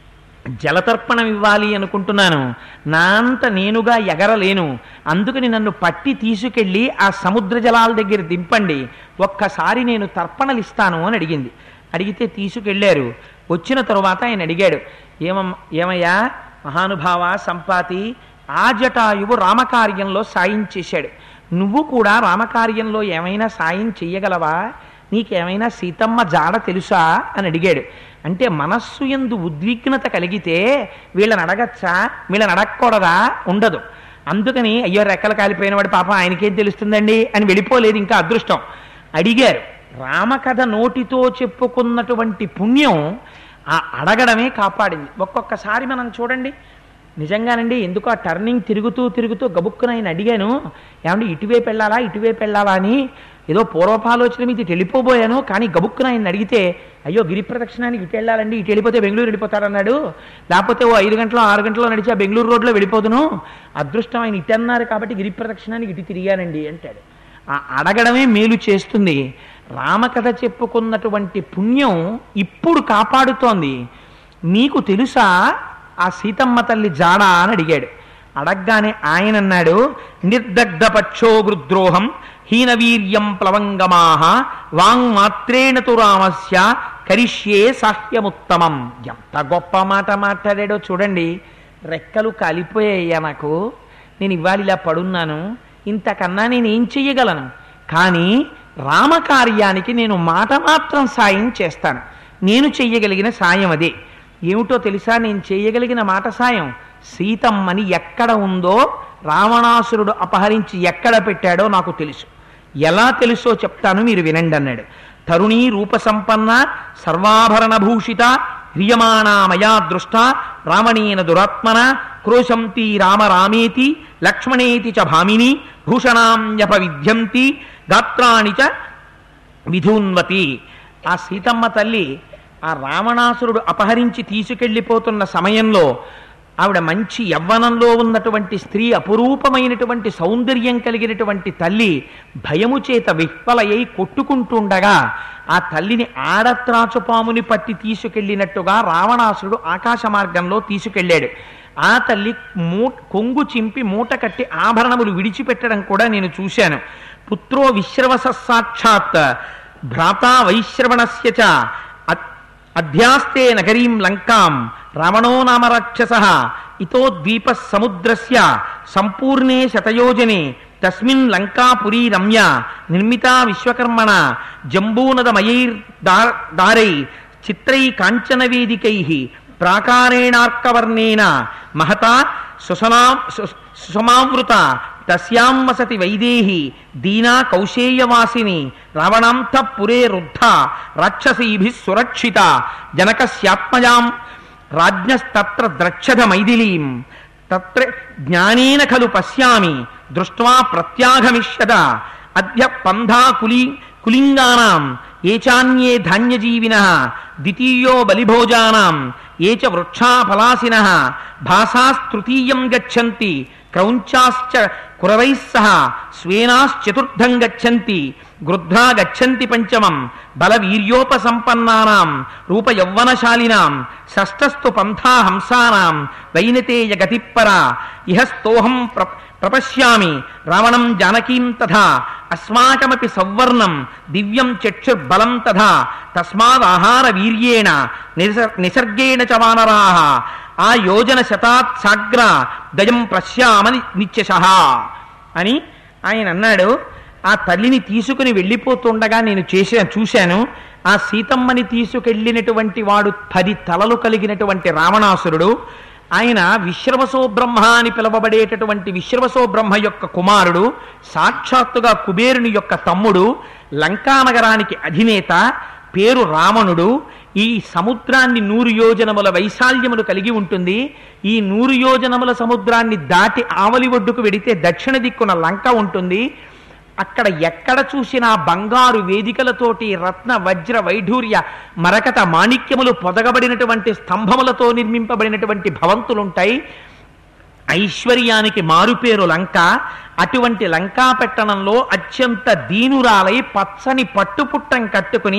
జలతర్పణం ఇవ్వాలి అనుకుంటున్నాను నా అంత నేనుగా ఎగరలేను అందుకని నన్ను పట్టి తీసుకెళ్ళి ఆ సముద్ర జలాల దగ్గర దింపండి ఒక్కసారి నేను తర్పణలు ఇస్తాను అని అడిగింది అడిగితే తీసుకెళ్ళారు వచ్చిన తరువాత ఆయన అడిగాడు ఏమమ్ ఏమయ్యా మహానుభావ సంపాతి ఆ జటాయువు రామకార్యంలో సాయం చేశాడు నువ్వు కూడా రామకార్యంలో ఏమైనా సాయం చెయ్యగలవా నీకేమైనా సీతమ్మ జాడ తెలుసా అని అడిగాడు అంటే మనస్సు ఎందు ఉద్విగ్నత కలిగితే వీళ్ళని అడగచ్చా వీళ్ళని అడగకూడదా ఉండదు అందుకని అయ్యో రెక్కలు కాలిపోయినవాడు పాపం ఆయనకేం తెలుస్తుందండి అని వెళ్ళిపోలేదు ఇంకా అదృష్టం అడిగారు రామకథ నోటితో చెప్పుకున్నటువంటి పుణ్యం ఆ అడగడమే కాపాడింది ఒక్కొక్కసారి మనం చూడండి నిజంగానండి ఎందుకు ఆ టర్నింగ్ తిరుగుతూ తిరుగుతూ గబుక్కున ఆయన అడిగాను ఏమంటే ఇటువైపు వెళ్ళాలా ఇటువైపు వెళ్ళాలా అని ఏదో పూర్వపాలోచన మీద ఇటు వెళ్ళిపోబోయాను కానీ గబుక్కున ఆయన అడిగితే అయ్యో గిరి ప్రదక్షిణానికి ఇటు వెళ్ళాలండి ఇటు వెళ్ళిపోతే బెంగళూరు వెళ్ళిపోతారన్నాడు లేకపోతే ఓ ఐదు గంటలో ఆరు గంటలో నడిచి ఆ బెంగళూరు రోడ్లో వెళ్ళిపోదును అదృష్టం ఆయన ఇటు అన్నారు కాబట్టి గిరి ప్రదక్షిణానికి ఇటు తిరిగానండి అంటాడు ఆ అడగడమే మేలు చేస్తుంది రామకథ చెప్పుకున్నటువంటి పుణ్యం ఇప్పుడు కాపాడుతోంది నీకు తెలుసా ఆ సీతమ్మ తల్లి జాడా అని అడిగాడు అడగ్గానే ఆయన అన్నాడు నిర్దగ్ధ పక్షో గృద్రోహం హీనవీర్యం ప్లవంగమాహ వాంగ్మాత్రేణ తు రామస్య కరిష్యే సాహ్యముత్తమం ఎంత గొప్ప మాట మాట్లాడాడో చూడండి రెక్కలు కాలిపోయాయ్యా నాకు నేను ఇవాళ ఇలా పడున్నాను ఇంతకన్నా నేను ఏం చెయ్యగలను కానీ రామకార్యానికి నేను మాట మాత్రం సాయం చేస్తాను నేను చెయ్యగలిగిన సాయం అదే ఏమిటో తెలుసా నేను చేయగలిగిన మాట సాయం సీతమ్మని ఎక్కడ ఉందో రావణాసురుడు అపహరించి ఎక్కడ పెట్టాడో నాకు తెలుసు ఎలా తెలుసో చెప్తాను మీరు వినండి అన్నాడు తరుణీ రూపసంపన్న సర్వాభరణ భూషిత హ్రియమాణా మయా దృష్ట రావణేన దురాత్మన క్రోశంతి రామ రామేతి లక్ష్మణేతి చ భామిని భూషణాంయప విద్యంతి గాత్రాణి చ విధూన్వతి ఆ సీతమ్మ తల్లి ఆ రావణాసురుడు అపహరించి తీసుకెళ్ళిపోతున్న సమయంలో ఆవిడ మంచి యవ్వనంలో ఉన్నటువంటి స్త్రీ అపురూపమైనటువంటి సౌందర్యం కలిగినటువంటి తల్లి భయము చేత విహ్వలయ్యి కొట్టుకుంటుండగా ఆ తల్లిని ఆడత్రాచుపాముని పట్టి తీసుకెళ్ళినట్టుగా రావణాసురుడు ఆకాశ మార్గంలో తీసుకెళ్ళాడు ఆ తల్లి మూ కొంగు చింపి మూట కట్టి ఆభరణములు విడిచిపెట్టడం కూడా నేను చూశాను పుత్రో విశ్రవస సాక్షాత్ భ్రాతా వైశ్రవణస్య చ అత్- అధ్యాస్తే నగరీం లంకాం రావణో నామ రాక్షస ఇతో ద్వీప సముద్రస్య సంపూర్ణే శతయోజనే తస్మిన్ లంకాపురీ రమ్య నిర్మితా విశ్వకర్మణ జంబూనదమయైర్ దారై చిత్రై కాంచన వేదికై ప్రాకారేణార్కవర్ణేన మహతా సుసనా సు- సుసమావృత తస్యాం వసతి వైదేహి దీనా కౌశేయవాసిని రావణాంత పురే రుద్ధ రాక్షసీభి సురక్షిత జనకస్యాత్మజాం రాజ్ఞస్తత్ర ద్రక్షద మైథిలీం తత్ర జ్ఞానేన ఖలు పశ్యామి దృష్ట్వా ప్రత్యాగమిష్యద అద్య పంధా కులి కులింగానాం ఏ చాన్యే ధాన్యజీవిన ద్వితీయో బలిభోజానాం ఏ చ వృక్షా ఫలాసిన భాసాస్తృతీయం గచ్చంతి క్రౌంచాశ్చ కురవైः సహ స్వేనాశ్చతుర్థం గచ్చంతి గృధ్రా గచ్చంతి పంచమం బల వీర్యోపసంపన్నానాం రూపయౌవనశాలినాం షష్ఠస్తు పంథా హంసానాం వైనతేయ గతిప్పర ఇహస్తోహం ప్ర ప్రపశ్యామి రావణం జానకీం తథా అస్మాకమపి సౌవర్ణం దివ్యం చక్షుర్బలం తథా తస్మాదాహార వీర్యేణ నిస నిసర్గేణ చ వానరాः ఆ యోజన శతాత్ సాగ్ర దయం ప్రశ్యామని నిత్యశ అని ఆయన అన్నాడు ఆ తల్లిని తీసుకుని వెళ్ళిపోతుండగా నేను చేసే చూశాను ఆ సీతమ్మని తీసుకెళ్ళినటువంటి వాడు పది తలలు కలిగినటువంటి రావణాసురుడు ఆయన విశ్రవసో బ్రహ్మ అని పిలువబడేటటువంటి విశ్రవసో బ్రహ్మ యొక్క కుమారుడు సాక్షాత్తుగా కుబేరుని యొక్క తమ్ముడు లంకానగరానికి అధినేత పేరు రావణుడు ఈ సముద్రాన్ని నూరు యోజనముల వైశాల్యములు కలిగి ఉంటుంది ఈ నూరు యోజనముల సముద్రాన్ని దాటి ఆవలి ఒడ్డుకు వెడితే దక్షిణ దిక్కున లంక ఉంటుంది అక్కడ ఎక్కడ చూసినా బంగారు వేదికలతోటి రత్న వజ్ర వైఢూర్య మరకత మాణిక్యములు పొదగబడినటువంటి స్తంభములతో నిర్మింపబడినటువంటి భవంతులుంటాయి ఐశ్వర్యానికి మారుపేరు లంక అటువంటి లంకాపట్టణంలో అత్యంత దీనురాలై పచ్చని పట్టుపుట్టం కట్టుకుని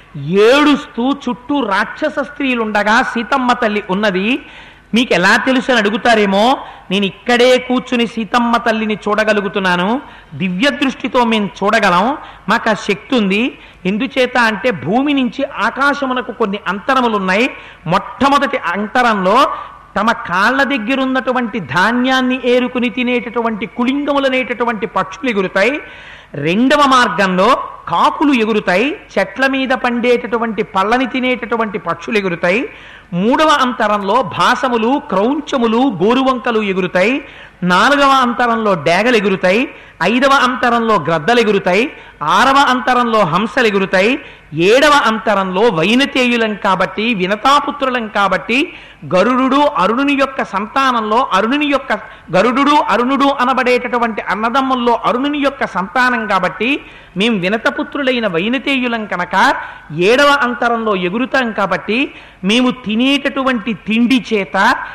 ఏడుస్తూ చుట్టూ రాక్షస స్త్రీలుండగా సీతమ్మ తల్లి ఉన్నది మీకు ఎలా తెలుసు అని అడుగుతారేమో నేను ఇక్కడే కూర్చుని సీతమ్మ తల్లిని చూడగలుగుతున్నాను దివ్య దృష్టితో మేము చూడగలం మాకు ఆ శక్తి ఉంది ఎందుచేత అంటే భూమి నుంచి ఆకాశమునకు కొన్ని అంతరములు ఉన్నాయి మొట్టమొదటి అంతరంలో తమ కాళ్ళ దగ్గరున్నటువంటి ధాన్యాన్ని ఏరుకుని తినేటటువంటి కులింగములనేటటువంటి పక్షులు ఎగురుతాయి రెండవ మార్గంలో కాకులు ఎగురుతాయి చెట్ల మీద పండేటటువంటి పళ్ళని తినేటటువంటి పక్షులు ఎగురుతాయి మూడవ అంతరంలో భాసములు క్రౌంచములు గోరువంకలు ఎగురుతాయి నాలుగవ అంతరంలో డేగలు ఎగురుతాయి ఐదవ అంతరంలో గ్రద్దలు ఎగురుతాయి ఆరవ అంతరంలో హంసలు ఎగురుతాయి ఏడవ అంతరంలో వైనతేయులం కాబట్టి వినతాపుత్రులం కాబట్టి గరుడు అరుణుని యొక్క సంతానంలో అరుణుని యొక్క గరుడు అరుణుడు అనబడేటటువంటి అన్నదమ్ముల్లో అరుణుని యొక్క సంతానం కాబట్టి మేము వినతపుత్రులైన వైనతేయులం కనుక ఏడవ అంతరంలో ఎగురుతాం కాబట్టి మేము తినేటటువంటి తిండి చేత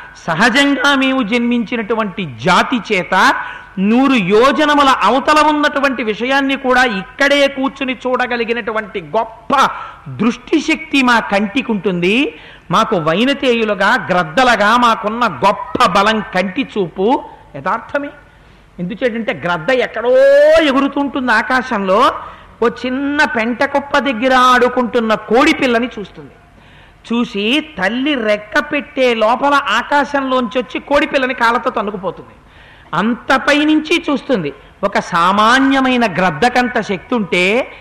సహజంగా మేము జన్మించినటువంటి జాతి చేత నూరు యోజనముల అవతల ఉన్నటువంటి విషయాన్ని కూడా ఇక్కడే కూర్చుని చూడగలిగినటువంటి గొప్ప దృష్టి శక్తి మా కంటికి ఉంటుంది మాకు వైనతేయులుగా గ్రద్దలుగా మాకున్న గొప్ప బలం కంటి చూపు యథార్థమే ఎందుచేతంటే గ్రద్ద ఎక్కడో ఎగురుతుంటుంది ఆకాశంలో ఓ చిన్న పెంట కుప్ప దగ్గర ఆడుకుంటున్న కోడి పిల్లని చూస్తుంది చూసి తల్లి రెక్క పెట్టే లోపల ఆకాశంలోంచి వచ్చి కోడి పిల్లని కాళ్ళతో తన్నుకుపోతుంది అంత పైనుంచి చూస్తుంది ఒక సామాన్యమైన గ్రద్దకంత శక్తి ఉంటే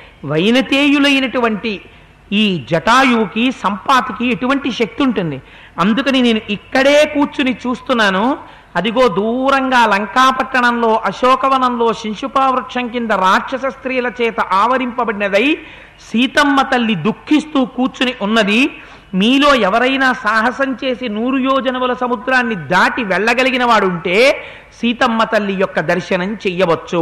వైనతేయులైనటువంటి ఈ జటాయువుకి సంపాతికి ఎటువంటి శక్తి ఉంటుంది అందుకని నేను ఇక్కడే కూర్చుని చూస్తున్నాను అదిగో దూరంగా లంకాపట్టణంలో అశోకవనంలో శిశుపావృక్షం కింద రాక్షస స్త్రీల చేత ఆవరింపబడినదై సీతమ్మ తల్లి దుఃఖిస్తూ కూర్చుని ఉన్నది మీలో ఎవరైనా సాహసం చేసి నూరు యోజనముల సముద్రాన్ని దాటి వెళ్ళగలిగిన వాడు ఉంటే సీతమ్మ తల్లి యొక్క దర్శనం చెయ్యవచ్చు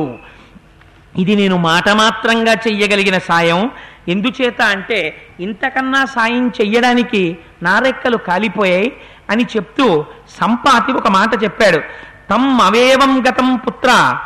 ఇది నేను మాట మాత్రంగా చెయ్యగలిగిన సాయం ఎందుచేత అంటే ఇంతకన్నా సాయం చెయ్యడానికి నారెక్కలు కాలిపోయాయి అని చెప్తూ సంపాతి ఒక మాట చెప్పాడు తమ్ అవేవం గతం పుత్ర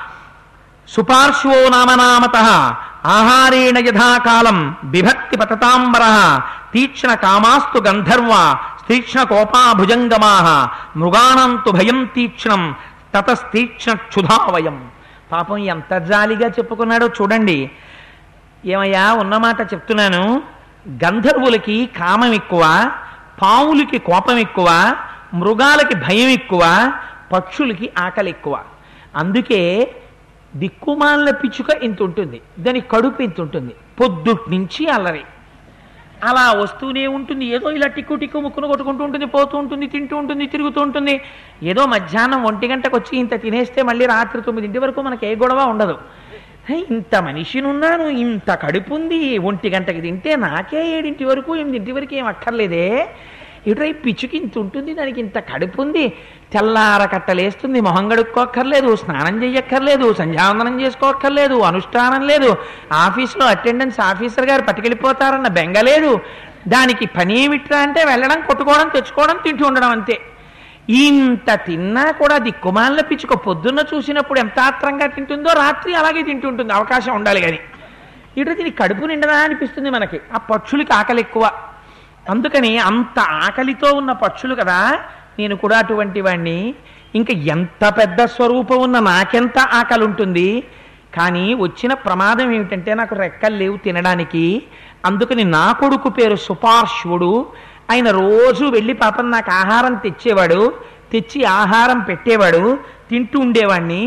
సుపార్శ్వో నామనామత ఆహారేణ యథాకాలం బిభక్తి పతతాంబర తీక్ష్ణ కామాస్తు గంధర్వ తీక్ష్ణ కోపా భుజంగమా మృగాణంతు భయం తీక్ష్ణం తతస్తీక్ష్ణ క్షుధావయం పాపం ఎంత జాలిగా చెప్పుకున్నాడో చూడండి ఏమయ్యా ఉన్నమాట చెప్తున్నాను గంధర్వులకి కామం ఎక్కువ పావులకి కోపం ఎక్కువ మృగాలకి భయం ఎక్కువ పక్షులకి ఆకలి ఎక్కువ అందుకే దిక్కుమాల పిచ్చుక ఇంత ఉంటుంది దాని కడుపు ఇంత ఉంటుంది పొద్దుట్ నుంచి అల్లరి అలా వస్తూనే ఉంటుంది ఏదో ఇలా టిక్కు టిక్కు ముక్కును కొట్టుకుంటూ ఉంటుంది పోతూ ఉంటుంది తింటూ ఉంటుంది తిరుగుతూ ఉంటుంది ఏదో మధ్యాహ్నం ఒంటి గంటకు వచ్చి ఇంత తినేస్తే మళ్ళీ రాత్రి తొమ్మిదింటి వరకు మనకి ఏ గొడవ ఉండదు హే, ఇంత మనిషినున్నాను ఇంత కడుపు ఉంది ఒంటి గంటకి తింటే నాకే ఏడింటి వరకు ఎనిమిదింటి వరకు ఏం అక్కర్లేదే ఇటువై పిచ్చుకి ఇంత ఉంటుంది దానికి ఇంత కడుపు ఉంది తెల్లార కట్టలేస్తుంది మొహం గడుక్కోక్కర్లేదు స్నానం చెయ్యక్కర్లేదు సంధ్యావందనం చేసుకోక్కర్లేదు అనుష్ఠానం లేదు ఆఫీస్లో అటెండెన్స్ ఆఫీసర్ గారు పట్టుకెళ్ళిపోతారన్న బెంగ లేదు దానికి పని ఏమిట్రా అంటే వెళ్ళడం కొట్టుకోవడం తెచ్చుకోవడం తింటూ ఉండడం అంతే ఇంత తిన్నా కూడా దిక్కుమాల పిచ్చుక పొద్దున్న చూసినప్పుడు ఎంత ఆత్రంగా తింటుందో రాత్రి అలాగే తింటుంటుంది అవకాశం ఉండాలి కానీ ఇటు దీని కడుపు నిండదా అనిపిస్తుంది మనకి ఆ పక్షులకి ఆకలి ఎక్కువ అందుకని అంత ఆకలితో ఉన్న పక్షులు కదా నేను కూడా అటువంటి వాణ్ణి ఇంకా ఎంత పెద్ద స్వరూపం ఉన్న నాకెంత ఆకలి ఉంటుంది కానీ వచ్చిన ప్రమాదం ఏమిటంటే నాకు రెక్కలు లేవు తినడానికి అందుకని నా కొడుకు పేరు సుపార్శ్వుడు ఆయన రోజు వెళ్ళి పాపం నాకు ఆహారం తెచ్చేవాడు తెచ్చి ఆహారం పెట్టేవాడు తింటూ ఉండేవాణ్ణి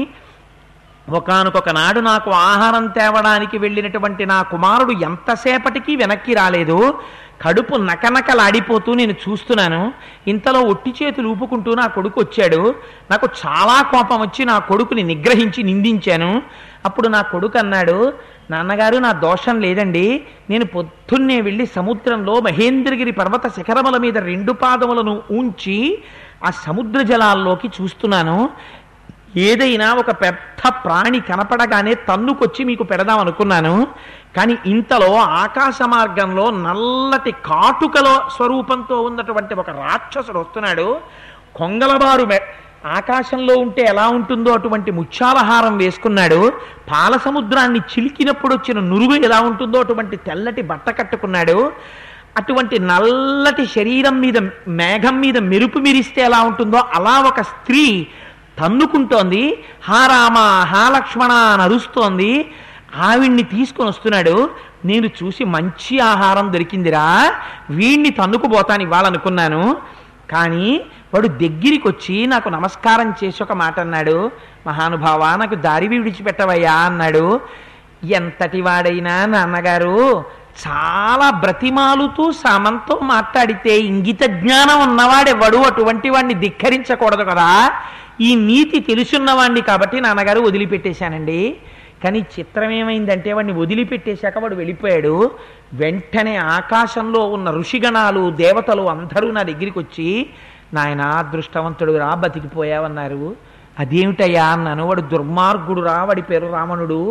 ఒకనకొక నాడు నాకు ఆహారం తేవడానికి వెళ్ళినటువంటి నా కుమారుడు ఎంతసేపటికి వెనక్కి రాలేదు కడుపు నకనకలాడిపోతూ నేను చూస్తున్నాను ఇంతలో ఒట్టి చేతులు ఊపుకుంటూ నా కొడుకు వచ్చాడు నాకు చాలా కోపం వచ్చి నా కొడుకుని నిగ్రహించి నిందించాను అప్పుడు నా కొడుకు అన్నాడు నాన్నగారు నా దోషం లేదండి నేను పొద్దున్నే వెళ్ళి సముద్రంలో మహేంద్రగిరి పర్వత శిఖరముల మీద రెండు పాదములను ఉంచి ఆ సముద్ర జలాల్లోకి చూస్తున్నాను ఏదైనా ఒక పెద్ద ప్రాణి కనపడగానే తన్నుకొచ్చి మీకు పెడదాం అనుకున్నాను కానీ ఇంతలో ఆకాశ మార్గంలో నల్లటి కాటుకలో స్వరూపంతో ఉన్నటువంటి ఒక రాక్షసుడు వస్తున్నాడు కొంగలబారు మె ఆకాశంలో ఉంటే ఎలా ఉంటుందో అటువంటి ముత్యాలహారం వేసుకున్నాడు పాల సముద్రాన్ని చిలికినప్పుడు వచ్చిన నురుగు ఎలా ఉంటుందో అటువంటి తెల్లటి బట్ట కట్టుకున్నాడు అటువంటి నల్లటి శరీరం మీద మేఘం మీద మెరుపు మిరిస్తే ఎలా ఉంటుందో అలా ఒక స్త్రీ తన్నుకుంటోంది హా రామ హా లక్ష్మణ అని అరుస్తోంది ఆవిడ్ని తీసుకొని వస్తున్నాడు నేను చూసి మంచి ఆహారం దొరికిందిరా వీణ్ణి తన్నుకుపోతాను ఇవ్వాలనుకున్నాను కానీ వాడు దగ్గరికి వచ్చి నాకు నమస్కారం చేసి ఒక మాట అన్నాడు మహానుభావ నాకు దారి విడిచిపెట్టవయ్యా అన్నాడు ఎంతటి వాడైనా నాన్నగారు చాలా బ్రతిమాలుతూ సామంతో మాట్లాడితే ఇంగిత జ్ఞానం ఉన్నవాడెవడు అటువంటి వాడిని ధిక్కరించకూడదు కదా ఈ నీతి తెలుసున్నవాడిని కాబట్టి నాన్నగారు వదిలిపెట్టేశానండి కానీ చిత్రం ఏమైందంటే వాడిని వదిలిపెట్టేశాక వాడు వెళ్ళిపోయాడు వెంటనే ఆకాశంలో ఉన్న ఋషిగణాలు దేవతలు అందరూ నా దగ్గరికి వచ్చి నాయన అదృష్టవంతుడు రా బతికిపోయావన్నారు అదేమిటయ్యా అన్నాను వాడు దుర్మార్గుడు రా వాడి పేరు రావణుడు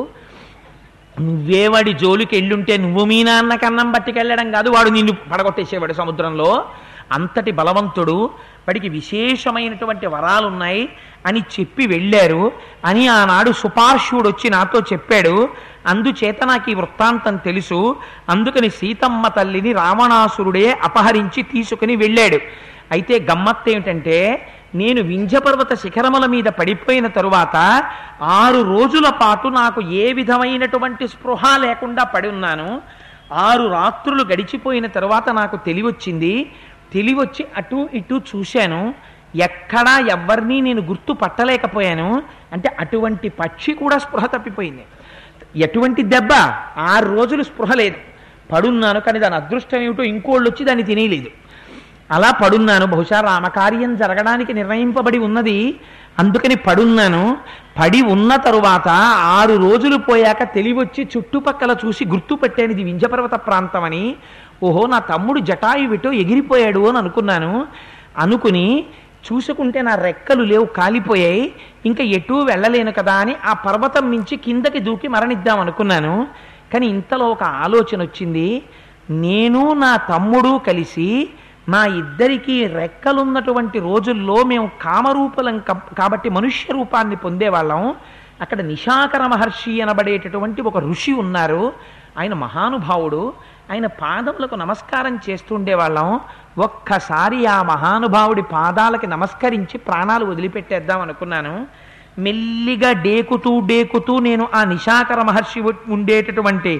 నువ్వే వాడి జోలికి వెళ్ళుంటే నువ్వు మీ నాన్న కన్నం పట్టుకెళ్ళడం కాదు వాడు నిన్ను పడగొట్టేసేవాడు సముద్రంలో అంతటి బలవంతుడు వాడికి విశేషమైనటువంటి వరాలు ఉన్నాయి అని చెప్పి వెళ్ళారు అని ఆనాడు సుపార్శ్వుడు వచ్చి నాతో చెప్పాడు అందుచేత నాకు ఈ వృత్తాంతం తెలుసు అందుకని సీతమ్మ తల్లిని రావణాసురుడే అపహరించి తీసుకుని వెళ్ళాడు అయితే గమ్మత్తు ఏమిటంటే నేను వింధ్యపర్వత శిఖరముల మీద పడిపోయిన తరువాత ఆరు రోజుల పాటు నాకు ఏ విధమైనటువంటి స్పృహ లేకుండా పడి ఉన్నాను ఆరు రాత్రులు గడిచిపోయిన తరువాత నాకు తెలివొచ్చింది తెలివొచ్చి అటు ఇటు చూశాను ఎక్కడా ఎవరిని నేను గుర్తు పట్టలేకపోయాను అంటే అటువంటి పక్షి కూడా స్పృహ తప్పిపోయింది ఎటువంటి దెబ్బ ఆరు రోజులు స్పృహ లేదు పడున్నాను కానీ దాని అదృష్టం ఏమిటో ఇంకోళ్ళు వచ్చి దాన్ని తినేయలేదు అలా పడున్నాను బహుశా రామకార్యం జరగడానికి నిర్ణయింపబడి ఉన్నది అందుకని పడున్నాను పడి ఉన్న తరువాత ఆరు రోజులు పోయాక తెలివొచ్చి చుట్టుపక్కల చూసి గుర్తుపట్టాను ఇది వింజపర్వత ప్రాంతం అని ఓహో నా తమ్ముడు జటాయువిటో ఎగిరిపోయాడు అని అనుకున్నాను అనుకుని చూసుకుంటే నా రెక్కలు లేవు కాలిపోయాయి ఇంకా ఎటూ వెళ్ళలేను కదా అని ఆ పర్వతం నుంచి కిందకి దూకి మరణిద్దాం అనుకున్నాను కానీ ఇంతలో ఒక ఆలోచన వచ్చింది నేను నా తమ్ముడు కలిసి మా ఇద్దరికి రెక్కలున్నటువంటి రోజుల్లో మేము కామరూపులం కబ్- కాబట్టి మనుష్య రూపాన్ని పొందేవాళ్ళం అక్కడ నిశాకర మహర్షి అనబడేటటువంటి ఒక ఋషి ఉన్నారు ఆయన మహానుభావుడు ఆయన పాదములకు నమస్కారం చేస్తుండేవాళ్ళం ఒక్కసారి ఆ మహానుభావుడి పాదాలకి నమస్కరించి ప్రాణాలు వదిలిపెట్టేద్దాం అనుకున్నాను మెల్లిగా డేకుతూ డేకుతూ నేను ఆ నిశాకర మహర్షి ఉ- ఉండేటటువంటి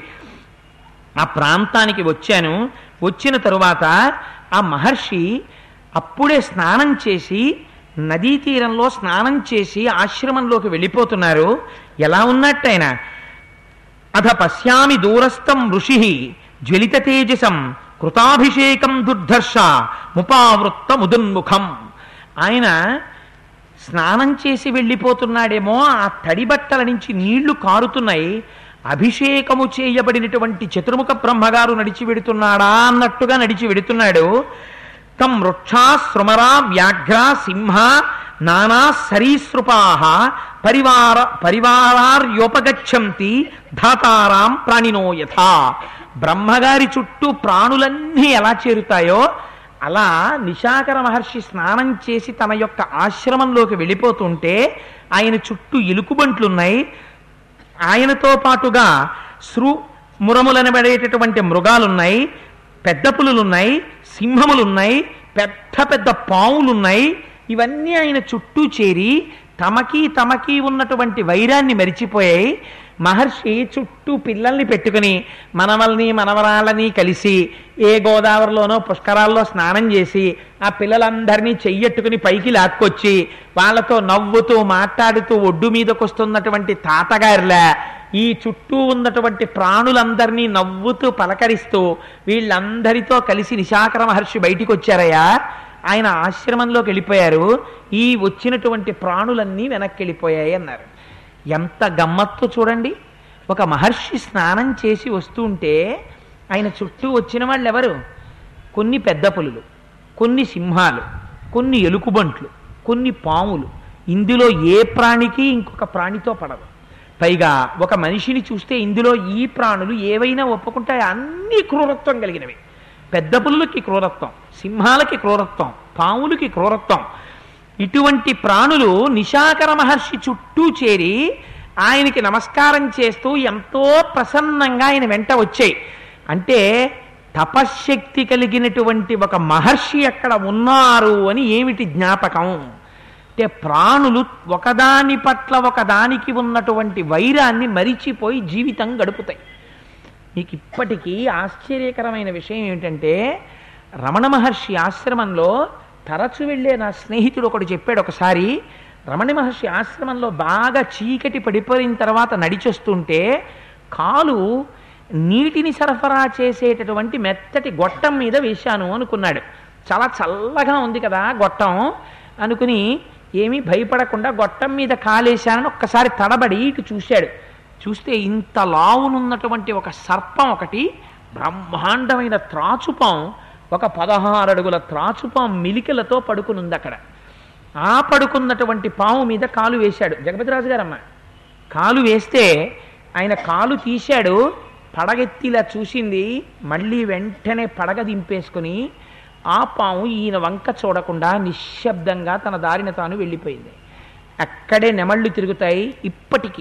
ఆ ప్రాంతానికి వచ్చాను వచ్చిన తరువాత ఆ మహర్షి అప్పుడే స్నానం చేసి నదీ తీరంలో స్నానం చేసి ఆశ్రమంలోకి వెళ్ళిపోతున్నారు ఎలా ఉన్నట్టయిన అథ పశ్యామి దూరస్థం ఋషి జ్వలిత తేజసం కృతాభిషేకం దుర్ధర్ష ముపావృత్త ముదున్ముఖం ఆయన స్నానం చేసి వెళ్ళిపోతున్నాడేమో ఆ తడి బట్టల నుంచి నీళ్లు కారుతున్నాయి అభిషేకము చేయబడినటువంటి చతుర్ముఖ బ్రహ్మగారు నడిచి వెడుతున్నాడా అన్నట్టుగా నడిచి వెడుతున్నాడు తం వృక్షా శృమరా వ్యాఘ్ర సింహ నానా సరీసృపా పరివార పరివారార్యోపగచ్చంతి ధాతారాం ప్రాణినో యథా బ్రహ్మగారి చుట్టూ ప్రాణులన్నీ ఎలా చేరుతాయో అలా నిశాకర మహర్షి స్నానం చేసి తన యొక్క ఆశ్రమంలోకి వెళ్ళిపోతుంటే ఆయన చుట్టూ ఎలుకుబంట్లున్నాయి ఆయనతో పాటుగా శృ మురములనబడేటటువంటి మృగాలున్నాయి పెద్ద పులులున్నాయి సింహములున్నాయి పెద్ద పెద్ద పావులున్నాయి ఇవన్నీ ఆయన చుట్టూ చేరి తమకి తమకి ఉన్నటువంటి వైరాన్ని మరిచిపోయాయి మహర్షి చుట్టూ పిల్లల్ని పెట్టుకుని మనవల్ని మనవరాళ్ళని కలిసి ఏ గోదావరిలోనో పుష్కరాల్లో స్నానం చేసి ఆ పిల్లలందరినీ చెయ్యట్టుకుని పైకి లాక్కొచ్చి వాళ్ళతో నవ్వుతూ మాట్లాడుతూ ఒడ్డు మీదకు వస్తున్నటువంటి తాతగారిలా ఈ చుట్టూ ఉన్నటువంటి ప్రాణులందరినీ నవ్వుతూ పలకరిస్తూ వీళ్ళందరితో కలిసి నిశాకర మహర్షి బయటికి వచ్చారయ్యా ఆయన ఆశ్రమంలోకి వెళ్ళిపోయారు ఈ వచ్చినటువంటి ప్రాణులన్నీ వెనక్కి వెళ్ళిపోయాయి అన్నారు ఎంత గమ్మత్తు చూడండి ఒక మహర్షి స్నానం చేసి వస్తూ ఉంటే ఆయన చుట్టూ వచ్చిన వాళ్ళు ఎవరు కొన్ని పెద్ద పులులు కొన్ని సింహాలు కొన్ని ఎలుకుబంట్లు కొన్ని పాములు ఇందులో ఏ ప్రాణికి ఇంకొక ప్రాణితో పడదు పైగా ఒక మనిషిని చూస్తే ఇందులో ఈ ప్రాణులు ఏవైనా ఒప్పుకుంటాయి అన్ని క్రూరత్వం కలిగినవి పెద్ద పులులకి క్రూరత్వం సింహాలకి క్రూరత్వం పాములకి క్రూరత్వం ఇటువంటి ప్రాణులు నిశాకర మహర్షి చుట్టూ చేరి ఆయనకి నమస్కారం చేస్తూ ఎంతో ప్రసన్నంగా ఆయన వెంట వచ్చాయి అంటే తపశ్శక్తి కలిగినటువంటి ఒక మహర్షి అక్కడ ఉన్నారు అని ఏమిటి జ్ఞాపకం అంటే ప్రాణులు ఒకదాని పట్ల ఒకదానికి ఉన్నటువంటి వైరాన్ని మరిచిపోయి జీవితం గడుపుతాయి మీకు ఇప్పటికీ ఆశ్చర్యకరమైన విషయం ఏమిటంటే రమణ మహర్షి ఆశ్రమంలో తరచు వెళ్ళే నా స్నేహితుడు ఒకడు చెప్పాడు ఒకసారి రమణ మహర్షి ఆశ్రమంలో బాగా చీకటి పడిపోయిన తర్వాత నడిచొస్తుంటే కాలు నీటిని సరఫరా చేసేటటువంటి మెత్తటి గొట్టం మీద వేశాను అనుకున్నాడు చాలా చల్లగా ఉంది కదా గొట్టం అనుకుని ఏమీ భయపడకుండా గొట్టం మీద కాలేశానని ఒక్కసారి తడబడి ఇటు చూశాడు చూస్తే ఇంత లావునున్నటువంటి ఒక సర్పం ఒకటి బ్రహ్మాండమైన త్రాచుపం ఒక పదహారు అడుగుల త్రాచుపం మిలికలతో పడుకునుంది అక్కడ ఆ పడుకున్నటువంటి పాము మీద కాలు వేశాడు జగపతిరాజు గారమ్మ కాలు వేస్తే ఆయన కాలు తీశాడు పడగెత్తిలా చూసింది మళ్ళీ వెంటనే పడగ దింపేసుకుని ఆ పాము ఈయన వంక చూడకుండా నిశ్శబ్దంగా తన దారిన తాను వెళ్ళిపోయింది అక్కడే నెమళ్ళు తిరుగుతాయి ఇప్పటికీ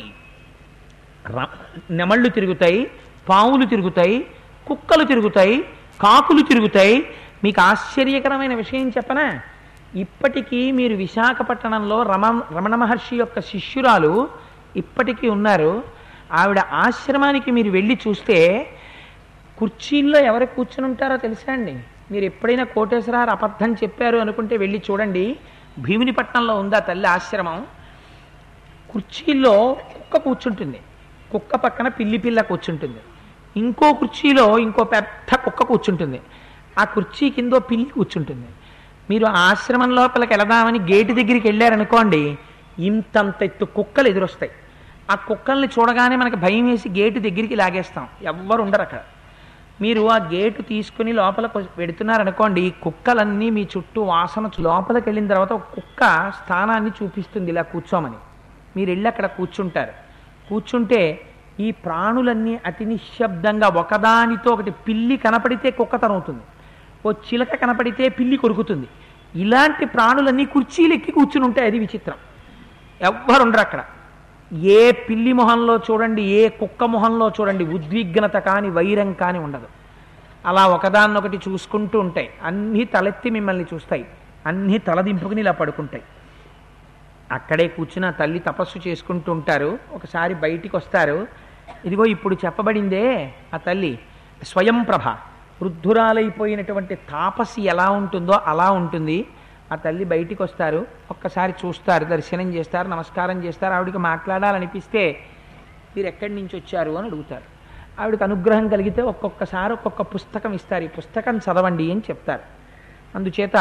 ర- నెమళ్ళు తిరుగుతాయి పావులు తిరుగుతాయి కుక్కలు తిరుగుతాయి కాకులు తిరుగుతాయి మీకు ఆశ్చర్యకరమైన విషయం చెప్పనా ఇప్పటికీ మీరు విశాఖపట్టణంలో రమ రమణ మహర్షి యొక్క శిష్యురాలు ఇప్పటికీ ఉన్నారు ఆవిడ ఆశ్రమానికి మీరు వెళ్ళి చూస్తే కుర్చీల్లో ఎవరు కూర్చుని ఉంటారో తెలుసా అండి మీరు ఎప్పుడైనా కోటేశ్వరారు అబద్ధం చెప్పారు అనుకుంటే వెళ్ళి చూడండి భీమినిపట్నంలో ఉందా తల్లి ఆశ్రమం కుర్చీలో కుక్క కూర్చుంటుంది కుక్క పక్కన పిల్లి పిల్ల కూర్చుంటుంది ఇంకో కుర్చీలో ఇంకో పెద్ద కుక్క కూర్చుంటుంది ఆ కుర్చీ కింద పిల్లి కూర్చుంటుంది మీరు ఆ ఆశ్రమం లోపలికి వెళదామని గేటు దగ్గరికి వెళ్ళారనుకోండి ఇంతంత ఎత్తు కుక్కలు ఎదురొస్తాయి ఆ కుక్కల్ని చూడగానే మనకి భయం వేసి గేటు దగ్గరికి లాగేస్తాం ఎవ్వరు ఉండరు అక్కడ మీరు ఆ గేటు తీసుకుని లోపలికి వెడుతున్నారనుకోండి ఈ కుక్కలన్నీ మీ చుట్టూ వాసన చూ- లోపలికి వెళ్ళిన తర్వాత ఒక కుక్క స్థానాన్ని చూపిస్తుంది ఇలా కూర్చోమని మీరు వెళ్ళి అక్కడ కూర్చుంటారు కూర్చుంటే ఈ ప్రాణులన్నీ అతి నిశ్శబ్దంగా ఒకదానితో ఒకటి పిల్లి కనపడితే కుక్క తనవుతుంది ఓ చిలక కనపడితే పిల్లి కొరుకుతుంది ఇలాంటి ప్రాణులన్నీ కుర్చీలు ఎక్కి కూర్చుని ఉంటాయి అది విచిత్రం ఎవ్వరు ఉండరు అక్కడ ఏ పిల్లి మొహంలో చూడండి ఏ కుక్క మొహంలో చూడండి ఉద్విగ్నత కాని వైరం కాని ఉండదు అలా ఒకదాన్నొకటి చూసుకుంటూ ఉంటాయి అన్నీ తలెత్తి మిమ్మల్ని చూస్తాయి అన్నీ తలదింపుకుని ఇలా పడుకుంటాయి అక్కడే కూర్చుని ఆ తల్లి తపస్సు చేసుకుంటూ ఉంటారు ఒకసారి బయటికి వస్తారు ఇదిగో ఇప్పుడు చెప్పబడిందే ఆ తల్లి స్వయం ప్రభ వృద్ధురాలైపోయినటువంటి తాపసి ఎలా ఉంటుందో అలా ఉంటుంది ఆ తల్లి బయటికి వస్తారు ఒక్కసారి చూస్తారు దర్శనం చేస్తారు నమస్కారం చేస్తారు ఆవిడకి మాట్లాడాలనిపిస్తే మీరు ఎక్కడి నుంచి వచ్చారు అని అడుగుతారు ఆవిడకి అనుగ్రహం కలిగితే ఒక్కొక్కసారి ఒక్కొక్క పుస్తకం ఇస్తారు ఈ పుస్తకం చదవండి అని చెప్తారు అందుచేత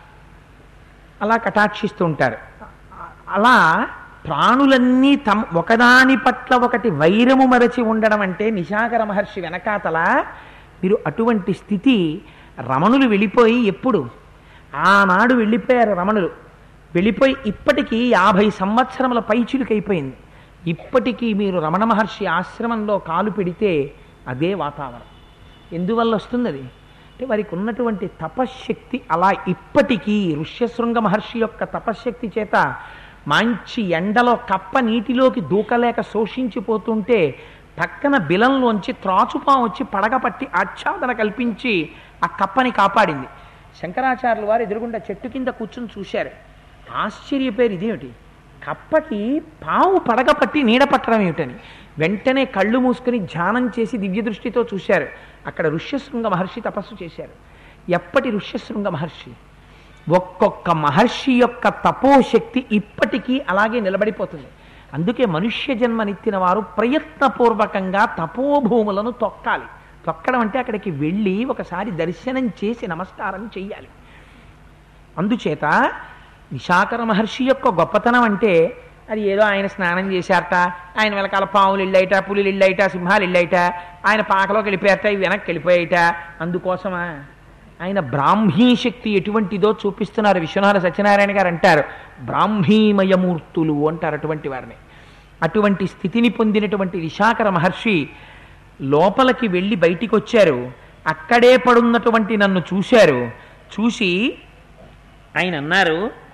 అలా కటాక్షిస్తూ ఉంటారు అలా ప్రాణులన్నీ తమ ఒకదాని పట్ల ఒకటి వైరము మరచి ఉండడం అంటే నిశాకర మహర్షి వెనకాతల మీరు అటువంటి స్థితి రమణులు వెళ్ళిపోయి ఎప్పుడు ఆనాడు వెళ్ళిపోయారు రమణులు వెళ్ళిపోయి ఇప్పటికీ యాభై సంవత్సరముల పైచిలుకైపోయింది ఇప్పటికీ మీరు రమణ మహర్షి ఆశ్రమంలో కాలు పెడితే అదే వాతావరణం ఎందువల్ల వస్తుంది అది అంటే వారికి ఉన్నటువంటి తపశ్శక్తి అలా ఇప్పటికీ ఋష్యశృంగ మహర్షి యొక్క తపశ్శక్తి చేత మంచి ఎండలో కప్ప నీటిలోకి దూకలేక శోషించిపోతుంటే పక్కన బిలంలోంచి త్రాచుపా వచ్చి పడగపట్టి ఆచ్ఛాదన కల్పించి ఆ కప్పని కాపాడింది శంకరాచార్యులు వారు ఎదురుగుండా చెట్టు కింద కూర్చుని చూశారు ఆశ్చర్యపేరు ఇదేమిటి కప్పకి పావు పడగపట్టి నీడ పట్టడం ఏమిటని వెంటనే కళ్ళు మూసుకుని ధ్యానం చేసి దివ్య దృష్టితో చూశారు అక్కడ ఋష్యశృంగ మహర్షి తపస్సు చేశారు ఎప్పటి ఋష్యశృంగ మహర్షి ఒక్కొక్క మహర్షి యొక్క తపోశక్తి ఇప్పటికీ అలాగే నిలబడిపోతుంది అందుకే మనుష్య జన్మనిత్తిన వారు ప్రయత్నపూర్వకంగా తపోభూములను తొక్కాలి తొక్కడం అంటే అక్కడికి వెళ్ళి ఒకసారి దర్శనం చేసి నమస్కారం చెయ్యాలి అందుచేత విశాఖర మహర్షి యొక్క గొప్పతనం అంటే అది ఏదో ఆయన స్నానం చేశారట ఆయన వెనకాల పాములు ఇళ్ళైట పులులు ఇళ్ళైట సింహాలు ఇళ్ళైట ఆయన పాకలోకి వెళ్ళిపోయారట ఇవి వెనక్కి వెళ్ళిపోయాయిట అందుకోసమా ఆయన బ్రాహ్మీ శక్తి ఎటువంటిదో చూపిస్తున్నారు విశ్వనాథ సత్యనారాయణ గారు అంటారు బ్రాహ్మీమయమూర్తులు అంటారు అటువంటి వారిని అటువంటి స్థితిని పొందినటువంటి విశాఖర మహర్షి లోపలికి వెళ్ళి బయటికి వచ్చారు అక్కడే పడున్నటువంటి నన్ను చూశారు చూసి ఆయన అన్నారు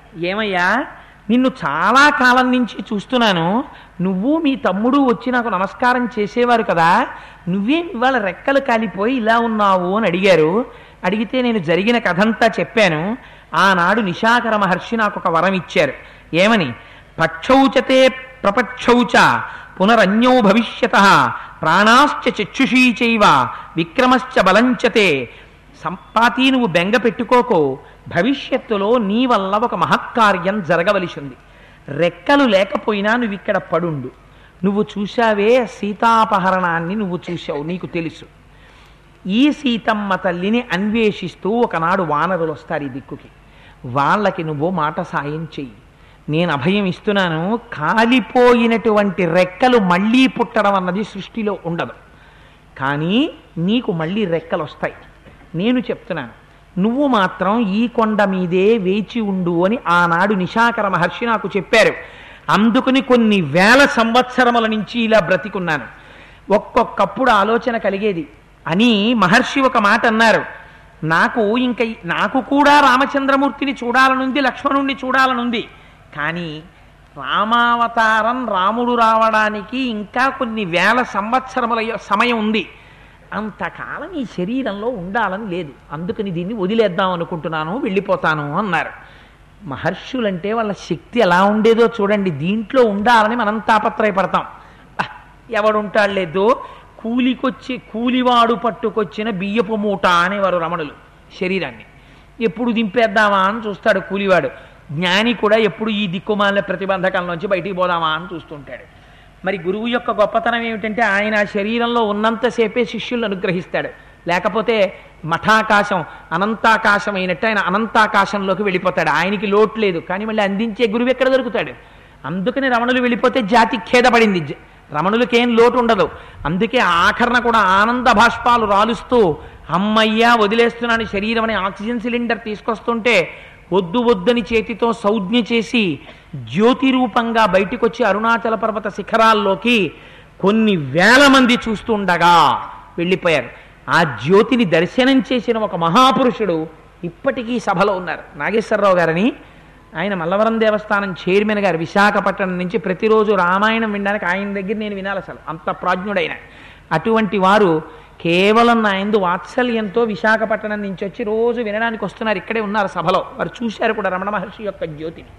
ఏమయ్యా నిన్ను చాలా కాలం నుంచి చూస్తున్నాను నువ్వు మీ తమ్ముడు వచ్చి నాకు నమస్కారం చేసేవారు కదా నువ్వేం ఇవాళ రెక్కలు కాలిపోయి ఇలా ఉన్నావు అని అడిగారు అడిగితే నేను జరిగిన కథంతా చెప్పాను ఆనాడు నిశాకర మహర్షి నాకు ఒక వరం ఇచ్చారు ఏమని పక్షౌచతే ప్రపక్షౌచ పునరన్యో భవిష్యత ప్రాణాశ్చ చక్షుషీ చైవ విక్రమశ్చ బలంచతే సంపాతి నువ్వు బెంగ పెట్టుకోకో భవిష్యత్తులో నీ వల్ల ఒక మహత్కార్యం జరగవలసి ఉంది రెక్కలు లేకపోయినా నువ్వు ఇక్కడ పడుండు నువ్వు చూశావే సీతాపహరణాన్ని నువ్వు చూశావు నీకు తెలుసు ఈ సీతమ్మ తల్లిని అన్వేషిస్తూ ఒకనాడు వానరులు వస్తారు ఈ దిక్కుకి వాళ్ళకి నువ్వు మాట సాయం చెయ్యి నేను అభయం ఇస్తున్నాను కాలిపోయినటువంటి రెక్కలు మళ్ళీ పుట్టడం అన్నది సృష్టిలో ఉండదు కానీ నీకు మళ్ళీ రెక్కలు వస్తాయి నేను చెప్తున్నాను నువ్వు మాత్రం ఈ కొండ మీదే వేచి ఉండు అని ఆనాడు నిశాకర మహర్షి నాకు చెప్పారు అందుకుని కొన్ని వేల సంవత్సరముల నుంచి ఇలా బ్రతికున్నాను ఒక్కొక్కప్పుడు ఆలోచన కలిగేది అని మహర్షి ఒక మాట అన్నారు నాకు ఇంక నాకు కూడా రామచంద్రమూర్తిని చూడాలనుంది లక్ష్మణుణ్ణి చూడాలనుంది కానీ రామావతారం రాముడు రావడానికి ఇంకా కొన్ని వేల సంవత్సరముల యొ- సమయం ఉంది అంతకాలం ఈ శరీరంలో ఉండాలని లేదు అందుకని దీన్ని వదిలేద్దాం అనుకుంటున్నాను వెళ్ళిపోతాను అన్నారు మహర్షులంటే వాళ్ళ శక్తి ఎలా ఉండేదో చూడండి దీంట్లో ఉండాలని మనం తాపత్రయపడతాం "అహ్, ఎవడుంటాడు లేదు కూలికొచ్చి కూలివాడు పట్టుకొచ్చిన బియ్యపు మూట అనేవారు రమణులు శరీరాన్ని ఎప్పుడు దింపేద్దామా అని చూస్తాడు కూలివాడు జ్ఞాని కూడా ఎప్పుడు ఈ దిక్కుమాల ప్రతిబంధకాల బయటికి పోదామా అని చూస్తుంటాడు మరి గురువు యొక్క గొప్పతనం ఏమిటంటే ఆయన ఆ శరీరంలో ఉన్నంతసేపే శిష్యులను అనుగ్రహిస్తాడు లేకపోతే మఠాకాశం అనంతాకాశం అయినట్టు ఆయన అనంతాకాశంలోకి వెళ్ళిపోతాడు ఆయనకి లోటు లేదు కానీ మళ్ళీ అందించే గురువు ఎక్కడ దొరుకుతాడు అందుకని రమణులు వెళ్ళిపోతే జాతి ఖేదపడింది జ- రమణులకేం లోటు ఉండదు అందుకే ఆఖరణ కూడా ఆనంద భాష్పాలు రాలుస్తూ అమ్మయ్యా వదిలేస్తున్నాను శరీరం అనే ఆక్సిజన్ సిలిండర్ తీసుకొస్తుంటే వద్దు వద్దని చేతితో సౌజ్ఞ చేసి జ్యోతి రూపంగా బయటికొచ్చి అరుణాచల పర్వత శిఖరాల్లోకి కొన్ని వేల మంది చూస్తుండగా వెళ్ళిపోయారు ఆ జ్యోతిని దర్శనం చేసిన ఒక మహాపురుషుడు ఇప్పటికీ సభలో ఉన్నారు నాగేశ్వరరావు గారని ఆయన మల్లవరం దేవస్థానం చైర్మన్ గారు విశాఖపట్నం నుంచి ప్రతిరోజు రామాయణం వినడానికి ఆయన దగ్గర నేను వినాలి అసలు అంత ప్రాజ్ఞుడైన అటువంటి వారు కేవలం నా ఎందు వాత్సల్యంతో విశాఖపట్నం నుంచి వచ్చి రోజు వినడానికి వస్తున్నారు ఇక్కడే ఉన్నారు సభలో వారు చూశారు కూడా రమణ మహర్షి యొక్క జ్యోతిని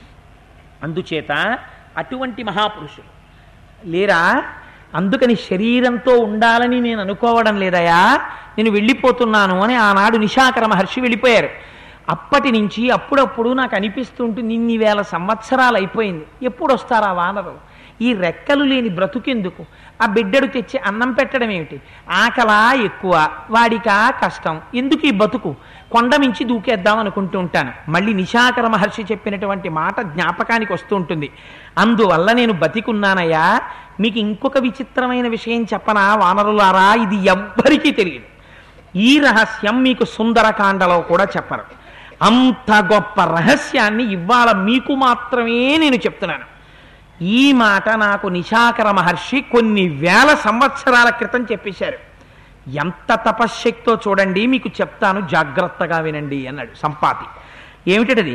అందుచేత అటువంటి మహాపురుషులు లేరా అందుకని శరీరంతో ఉండాలని నేను అనుకోవడం లేదయా నేను వెళ్ళిపోతున్నాను అని ఆనాడు నిశాకర మహర్షి వెళ్ళిపోయారు అప్పటి నుంచి అప్పుడప్పుడు నాకు అనిపిస్తుంటుంది ఇన్ని వేల సంవత్సరాలు అయిపోయింది ఎప్పుడు వస్తారా వానరు ఈ రెక్కలు లేని బ్రతుకెందుకు ఆ బిడ్డడు తెచ్చి అన్నం పెట్టడం ఏమిటి ఆకలా ఎక్కువ వాడికా కష్టం ఎందుకు ఈ బతుకు కొండ మించి దూకేద్దాం అనుకుంటూ ఉంటాను మళ్ళీ నిశాకర మహర్షి చెప్పినటువంటి మాట జ్ఞాపకానికి వస్తూ ఉంటుంది అందువల్ల నేను బతికున్నానయ్యా మీకు ఇంకొక విచిత్రమైన విషయం చెప్పనా వానరులారా ఇది ఎవ్వరికీ తెలియదు ఈ రహస్యం మీకు సుందరకాండలో కూడా చెప్పరు అంత గొప్ప రహస్యాన్ని ఇవాళ మీకు మాత్రమే నేను చెప్తున్నాను ఈ మాట నాకు నిశాకర మహర్షి కొన్ని వేల సంవత్సరాల క్రితం చెప్పేశారు ఎంత తపశ్శక్తో చూడండి మీకు చెప్తాను జాగ్రత్తగా వినండి అన్నాడు సంపాతి ఏమిటది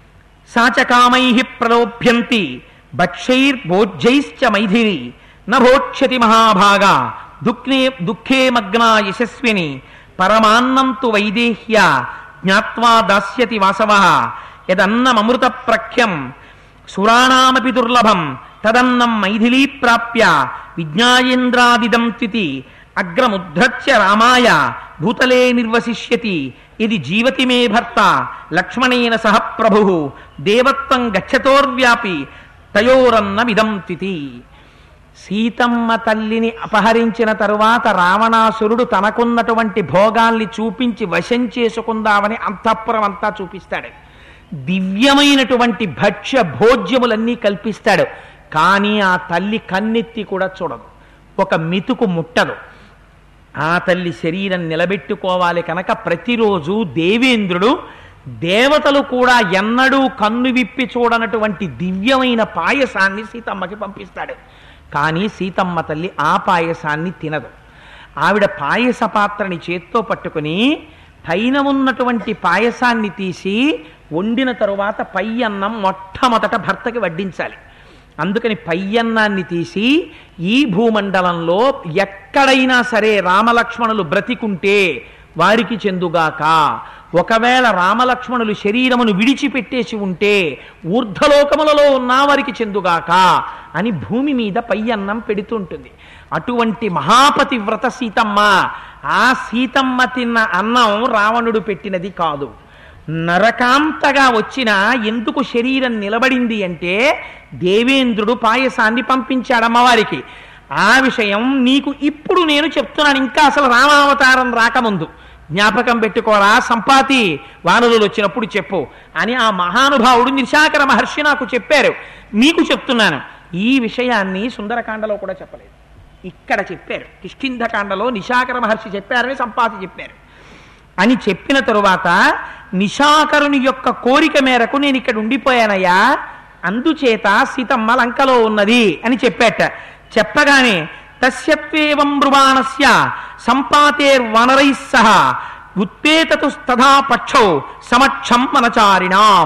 సాచకామై ప్రలోభ్యంతి భక్షైర్భోజ్యైశ్చ మైథిలి నభోక్షతి మహాభాగా దుఃఖే దుఃఖే మగ్నా యశస్విని పరమాన్నం తు వైదేహ్య జ్ఞాత్వా దాస్యతి వాసవ యదన్నమృత ప్రఖ్యం సురాణామపి దుర్లభం తదన్నం మైథిలీ ప్రాప్య విజ్ఞాయేంద్రాదిదం స్థితి అగ్రముద్ధృత్య రామాయ భూతలే నిర్వసిష్యతి ఇది జీవతి మే భర్త లక్ష్మణేన సహ ప్రభు దేవత్వం గచ్చతోర్వ్యాపి తయోరన్నమిదం తితి సీతమ్మ తల్లిని అపహరించిన తరువాత రావణాసురుడు తనకున్నటువంటి భోగాల్ని చూపించి వశం చేసుకుందామని అంతఃపురం అంతా చూపిస్తాడు దివ్యమైనటువంటి భక్ష్య భోజ్యములన్నీ కల్పిస్తాడు కానీ ఆ తల్లి కన్నెత్తి కూడా చూడదు ఒక మితుకు ముట్టదు ఆ తల్లి శరీరం నిలబెట్టుకోవాలి కనుక ప్రతిరోజు దేవేంద్రుడు దేవతలు కూడా ఎన్నడూ కన్ను విప్పి చూడనటువంటి దివ్యమైన పాయసాన్ని సీతమ్మకి పంపిస్తాడు కానీ సీతమ్మ తల్లి ఆ పాయసాన్ని తినదు ఆవిడ పాయస పాత్రని చేత్తో పట్టుకుని పైన ఉన్నటువంటి పాయసాన్ని తీసి వండిన తరువాత పై అన్నం మొట్టమొదట భర్తకి వడ్డించాలి అందుకని పై అన్నాన్ని తీసి ఈ భూమండలంలో ఎక్కడైనా సరే రామలక్ష్మణులు బ్రతికుంటే వారికి చెందుగాక ఒకవేళ రామలక్ష్మణులు శరీరమును విడిచిపెట్టేసి ఉంటే ఊర్ధ్వలోకములలో ఉన్న వారికి చెందుగాక అని భూమి మీద పై అన్నం పెడుతుంటుంది అటువంటి మహాపతి వ్రత సీతమ్మ ఆ సీతమ్మ తిన్న అన్నం రావణుడు పెట్టినది కాదు నరకాంతగా వచ్చిన ఎందుకు శరీరం నిలబడింది అంటే దేవేంద్రుడు పాయసాన్ని పంపించాడు అమ్మవారికి ఆ విషయం నీకు ఇప్పుడు నేను చెప్తున్నాను ఇంకా అసలు రామావతారం రాకముందు జ్ఞాపకం పెట్టుకోరా సంపాతి వానరులు వచ్చినప్పుడు చెప్పు అని ఆ మహానుభావుడు నిశాకర మహర్షి నాకు చెప్పారు మీకు చెప్తున్నాను ఈ విషయాన్ని సుందరకాండలో కూడా చెప్పలేదు ఇక్కడ చెప్పారు కిష్కింధకాండలో నిశాకర మహర్షి చెప్పారని సంపాతి చెప్పారు అని చెప్పిన తరువాత నిశాకరుని యొక్క కోరిక మేరకు నేను ఇక్కడ ఉండిపోయానయ్యా అందుచేత సీతమ్మ లంకలో ఉన్నది అని చెప్పాట చెప్పగానే తస్యత్వేవం బ్రువాణస్య సంపాతేర్వనరై సహ ఉత్పేతతుస్తథా పక్షౌ సమక్షం మనచారిణాం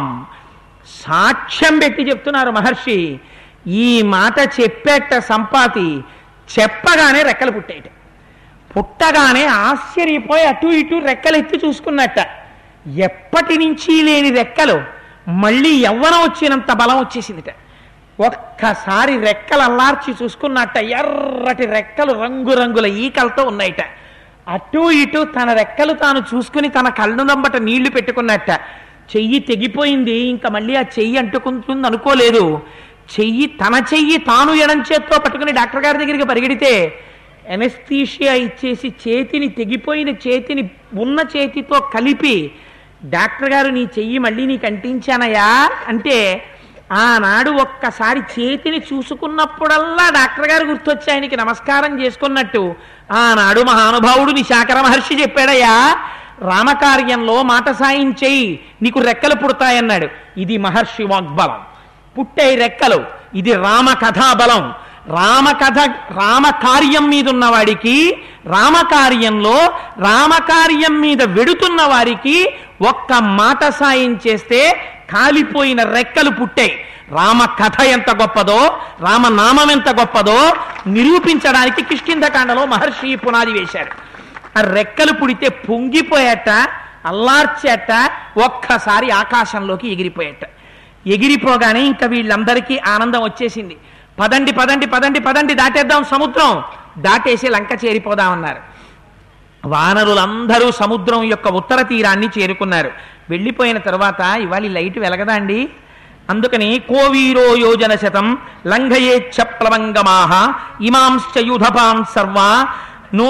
సాక్ష్యం పెట్టి చెప్తున్నారు మహర్షి ఈ మాట చెప్పేట సంపాతి చెప్పగానే రెక్కలు పుట్టేట పుట్టగానే ఆశ్చర్యపోయి అటు ఇటు రెక్కలు ఎత్తి చూసుకున్నట్ట ఎప్పటి నుంచి లేని రెక్కలు మళ్ళీ యవ్వనం వచ్చినంత బలం వచ్చేసిందిట ఒక్కసారి రెక్కలు అల్లార్చి చూసుకున్నట్ట ఎర్రటి రెక్కలు రంగురంగుల ఈకలతో ఉన్నాయిట అటు ఇటు తన రెక్కలు తాను చూసుకుని తన కళ్ళు నంబట నీళ్లు పెట్టుకున్నట్ట చెయ్యి తెగిపోయింది ఇంకా మళ్ళీ ఆ చెయ్యి అంటుకుంటుంది అనుకోలేదు చెయ్యి తన చెయ్యి తాను ఎడం చేత్తో పట్టుకుని డాక్టర్ గారి దగ్గరికి పరిగెడితే ఎనస్థీషియా ఇచ్చేసి చేతిని తెగిపోయిన చేతిని ఉన్న చేతితో కలిపి డాక్టర్ గారు నీ చెయ్యి మళ్ళీ నీకు అంటించానయా అంటే ఆనాడు ఒక్కసారి చేతిని చూసుకున్నప్పుడల్లా డాక్టర్ గారు గుర్తొచ్చి ఆయనకి నమస్కారం చేసుకున్నట్టు ఆనాడు మహానుభావుడు నిశాకర మహర్షి చెప్పాడయ్యా రామకార్యంలో మాట సాయం చెయ్యి నీకు రెక్కలు పుడతాయన్నాడు ఇది మహర్షి వాగ్బలం పుట్టే రెక్కలు ఇది రామ కథాబలం రామకథ రామకార్యం మీద ఉన్నవాడికి రామకార్యంలో రామకార్యం మీద వెడుతున్న వారికి ఒక్క మాట సాయం చేస్తే కాలిపోయిన రెక్కలు పుట్టాయి రామ కథ ఎంత గొప్పదో రామనామం ఎంత గొప్పదో నిరూపించడానికి కిష్కింధకాండలో మహర్షి ఈ పునాది వేశారు ఆ రెక్కలు పుడితే పొంగిపోయేట అల్లార్చేట ఒక్కసారి ఆకాశంలోకి ఎగిరిపోయేట ఎగిరిపోగానే ఇంకా వీళ్ళందరికీ ఆనందం వచ్చేసింది పదండి పదండి పదండి పదండి దాటేద్దాం సముద్రం దాటేసి లంక చేరిపోదామన్నారు వానరులందరూ సముద్రం యొక్క ఉత్తర తీరాన్ని చేరుకున్నారు వెళ్ళిపోయిన తర్వాత ఇవాళ ఈ లైట్ వెలగదా అండి అందుకని కోవీరో యోజన శతం లంఘయేచ్ఛ ప్లవంగమాహ ఇమాంశ్చ యుధపాం సర్వా ను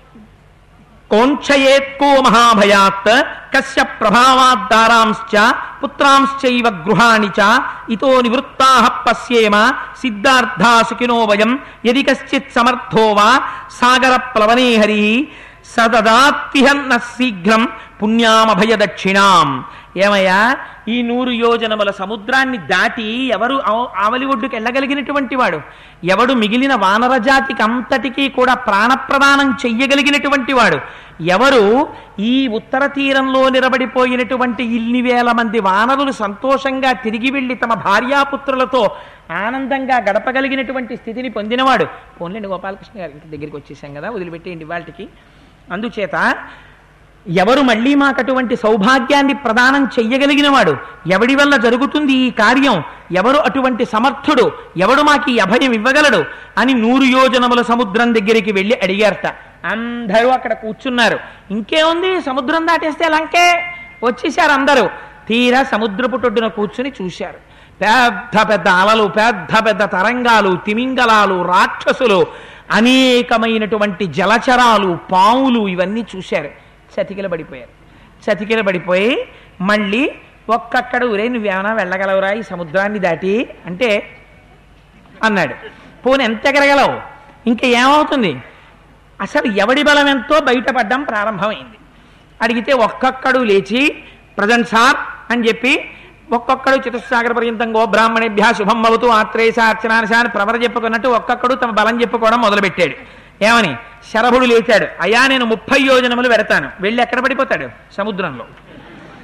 కోంక్షయేత్కో మహాభయాత్ కస్య ప్రభావాద్దారాంశ్చ పుత్రాంశ్చైవ గృహాణి చ ఇతో నివృత్తా పశ్యేమ సిద్ధార్థా సుఖినో వయం యది కశ్చిత్ సమర్థో వా సాగర ప్లవనే హరి సదదాత్తిహన్న శీఘ్రం పుణ్యామభయ దక్షిణాం ఏమయ్యా ఈ నూరు యోజనముల సముద్రాన్ని దాటి ఎవరు ఆవ- ఆవలి ఒడ్డుకు వెళ్ళగలిగినటువంటి వాడు ఎవడు మిగిలిన వానర జాతికి అంతటికీ కూడా ప్రాణప్రదానం చెయ్యగలిగినటువంటి వాడు ఎవరు ఈ ఉత్తర తీరంలో నిలబడిపోయినటువంటి ఇన్ని వేల మంది వానరులు సంతోషంగా తిరిగి వెళ్ళి తమ భార్యాపుత్రులతో ఆనందంగా గడపగలిగినటువంటి స్థితిని పొందినవాడు పోన్లేండి గోపాలకృష్ణ గారి ఇంటి దగ్గరికి వచ్చేసాం కదా వదిలిపెట్టేయండి వాళ్ళకి అందుచేత ఎవరు మళ్ళీ మాకు అటువంటి సౌభాగ్యాన్ని ప్రదానం చెయ్యగలిగిన వాడు ఎవడి వల్ల జరుగుతుంది ఈ కార్యం ఎవరు అటువంటి సమర్థుడు ఎవడు మాకు ఈ అభయం ఇవ్వగలడు అని నూరు యోజనముల సముద్రం దగ్గరికి వెళ్ళి అడిగారట అందరూ అక్కడ కూర్చున్నారు ఇంకేముంది సముద్రం దాటేస్తే లంకే వచ్చేసారు అందరూ తీరా సముద్రపు టొడ్డున కూర్చుని చూశారు పెద్ద పెద్ద అలలు పెద్ద పెద్ద తరంగాలు తిమింగలాలు రాక్షసులు అనేకమైనటువంటి జలచరాలు పాములు ఇవన్నీ చూశారు చతికిల పడిపోయారు చతికిల పడిపోయి మళ్ళీ ఒక్కక్కడ ఊరే నువ్వేమైనా వెళ్ళగలవురా ఈ సముద్రాన్ని దాటి అంటే అన్నాడు పోనీ ఎంత ఎగరగలవు ఇంకా ఏమవుతుంది అసలు ఎవడి బలం ఎంతో బయటపడడం ప్రారంభమైంది అడిగితే ఒక్కొక్కడు లేచి ప్రజెంట్ సార్ అని చెప్పి ఒక్కొక్కడు చతుస్సాగర పర్యంతం గో బ్రాహ్మణేభ్య శుభం భవతు ఆత్రేయస అర్చనానస అని ప్రవర చెప్పుకున్నట్టు ఒక్కొక్కడు తమ బలం చెప్పుకోవడం మొదలుపెట్టాడు ఏమని శరభుడు లేచాడు అయ్యా నేను ముప్పై యోజనములు పెడతాను వెళ్ళి ఎక్కడ పడిపోతాడు సముద్రంలో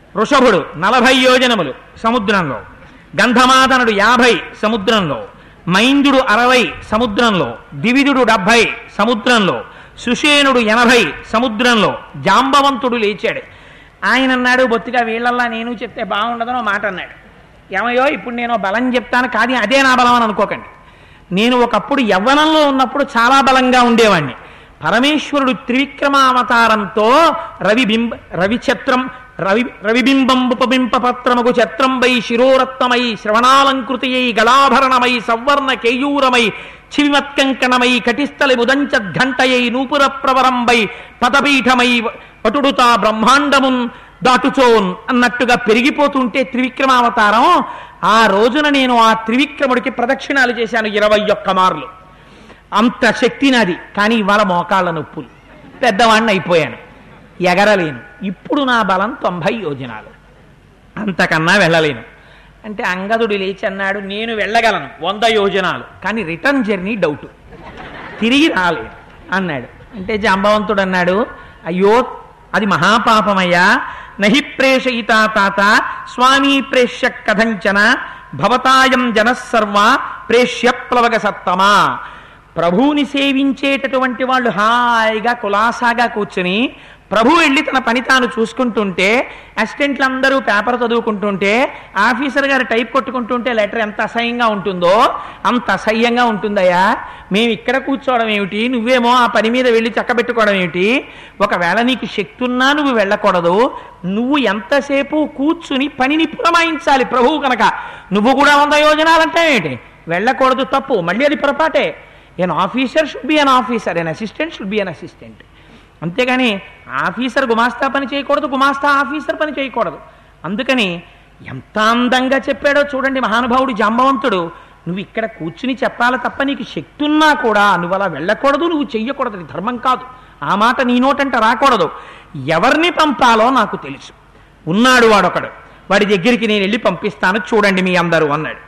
వృషభుడు నలభై యోజనములు సముద్రంలో గంధమాదనుడు యాభై సముద్రంలో మైందుడు అరవై సముద్రంలో దివిదుడు డెబ్భై సముద్రంలో సుషేనుడు ఎనభై సముద్రంలో జాంబవంతుడు లేచాడు ఆయన అన్నాడు బొత్తిగా వీళ్ళల్లా నేను చెప్తే బాగుండదనో మాట అన్నాడు ఏమయ్యో ఇప్పుడు నేను బలం చెప్తాను కానీ అదే నా బలం అని అనుకోకండి నేను ఒకప్పుడు యవ్వనంలో ఉన్నప్పుడు చాలా బలంగా ఉండేవాణ్ణి పరమేశ్వరుడు త్రివిక్రమావతారంతో రవి బింబ రవిఛత్రం రవి రవిబింబంబుపబింప పత్రముగు ఛత్రంబై శిరోరత్నమై శ్రవణాలంకృతియై గళాభరణమై సవర్ణ కేయూరమై చివిమత్కంకణమై కటిస్థలి ముదంచద్ఘంటయై నూపుర ప్రవరంబై పదపీఠమై పటుడుతా బ్రహ్మాండమున్ దాటుచోన్ అన్నట్టుగా పెరిగిపోతుంటే త్రివిక్రమావతారం ఆ రోజున నేను ఆ త్రివిక్రముడికి ప్రదక్షిణాలు చేశాను ఇరవై ఒక్క మార్లు అంత శక్తి నాది కానీ ఇవాళ మోకాళ్ళ నొప్పులు పెద్దవాడిని అయిపోయాను ఎగరలేను ఇప్పుడు నా బలం తొంభై యోజనాలు అంతకన్నా వెళ్ళలేను అంటే అంగదుడు లేచి అన్నాడు నేను వెళ్ళగలను వంద యోజనాలు కానీ రిటర్న్ జర్నీ డౌట్ తిరిగి రాలేను అన్నాడు అంటే జాంబవంతుడు అన్నాడు అయ్యో అది మహాపాపమయ్యా నహి ప్రేషయిత తాత స్వామీ ప్రేష్య కథంచన భవతాయం జనసర్వ ప్రేష్య ప్లవగ సత్తమా ప్రభువుని సేవించేటటువంటి వాళ్ళు హాయిగా కులాసాగా కూర్చుని ప్రభు వెళ్ళి తన పని తాను చూసుకుంటుంటే అసిస్టెంట్లు అందరూ పేపర్ చదువుకుంటుంటే ఆఫీసర్ గారు టైప్ కొట్టుకుంటుంటే లెటర్ ఎంత అసహ్యంగా ఉంటుందో అంత అసహ్యంగా ఉంటుందయ్యా మేము ఇక్కడ కూర్చోవడం ఏమిటి నువ్వేమో ఆ పని మీద వెళ్ళి చక్కబెట్టుకోవడం ఏమిటి ఒకవేళ నీకు శక్తి ఉన్నా నువ్వు వెళ్ళకూడదు నువ్వు ఎంతసేపు కూర్చుని పనిని పురమాయించాలి ప్రభువు కనుక నువ్వు కూడా వంద యోజనాలంటే ఏంటి వెళ్ళకూడదు తప్పు మళ్ళీ అది పొరపాటే an officer should be an officer an assistant should be an assistant అంతేగాని ఆఫీసర్ గుమాస్తా పని చేయకూడదు గుమాస్తా ఆఫీసర్ పని చేయకూడదు అందుకని ఎంత అందంగా చెప్పాడో చూడండి మహానుభావుడు జాంబవంతుడు నువ్వు ఇక్కడ కూర్చుని చెప్పాలి తప్ప నీకు శక్తి ఉన్నా కూడా నువ్వు అలా వెళ్ళకూడదు నువ్వు చెయ్యకూడదు అది ధర్మం కాదు ఆ మాట నీ నోటంట రాకూడదు ఎవరిని పంపాలో నాకు తెలుసు ఉన్నాడు వాడొకడు వాడి దగ్గరికి నేను వెళ్ళి పంపిస్తాను చూడండి మీ అందరూ అన్నాడు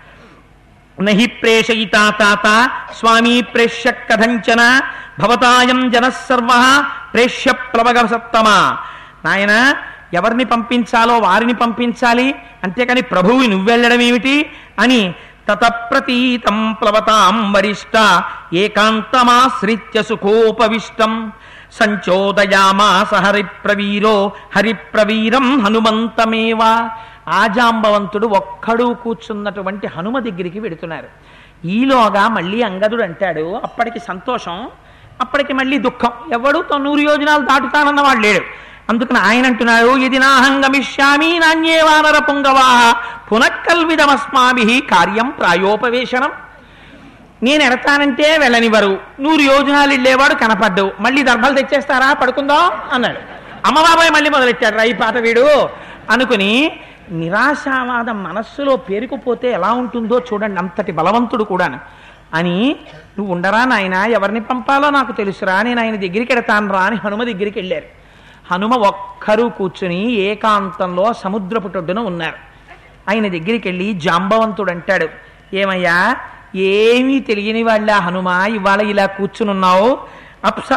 నహి ప్రేషయితా తాత స్వామీ ప్రేష్య కథంచన భవతాయం జనసర్వ ప్రేష్య ప్లవగ సత్తమా నాయన ఎవరిని పంపించాలో వారిని పంపించాలి అంతేకాని ప్రభువు నువ్వెళ్ళడం ఏమిటి అని తతప్రతీతం ప్లవతాం వరిష్ట ఏకాంతమాశ్రిత్య సుఖోపవిష్టం సంచోదయామాస హరిప్రవీరో హరిప్రవీరం హనుమంతమేవా ఆజాంబవంతుడు ఒక్కడు కూర్చున్నటువంటి హనుమ దగ్గరికి వెడుతున్నారు ఈలోగా మళ్ళీ అంగదుడు అంటాడు అప్పటికి సంతోషం అప్పటికి మళ్ళీ దుఃఖం ఎవడు తొన్నూరు యోజనాలు దాటుతానన్న వాడు లేడు అందుకని ఆయన అంటున్నాడు ఇది నాహంగమిష్యామి నాణ్యే వానర పుంగవా పునఃకల్విదమస్మాభి కార్యం ప్రాయోపవేశనం నేను ఎడతానంటే వెళ్ళనివ్వరు నూరు యోజనాలు వెళ్ళేవాడు కనపడ్డు మళ్ళీ దర్భలు తెచ్చేస్తారా పడుకుందాం అన్నాడు అమ్మబాబాయ్ మళ్ళీ మొదలెట్టాడు రై పాత వీడు అనుకుని నిరాశావాదం మనస్సులో పేరుకుపోతే ఎలా ఉంటుందో చూడండి అంతటి బలవంతుడు కూడాను అని నువ్వు ఉండరా నాయన ఎవరిని పంపాలో నాకు తెలుసురా నేను ఆయన దగ్గరికి ఎడతాను రా అని హనుమ దగ్గరికి వెళ్ళారు హనుమ ఒక్కరూ కూర్చుని ఏకాంతంలో సముద్రపుటొడ్డున ఉన్నారు ఆయన దగ్గరికి వెళ్ళి జాంబవంతుడు అంటాడు ఏమయ్యా ఏమీ తెలియని వాళ్ళ హనుమ ఇవాళ ఇలా కూర్చునున్నావు అప్స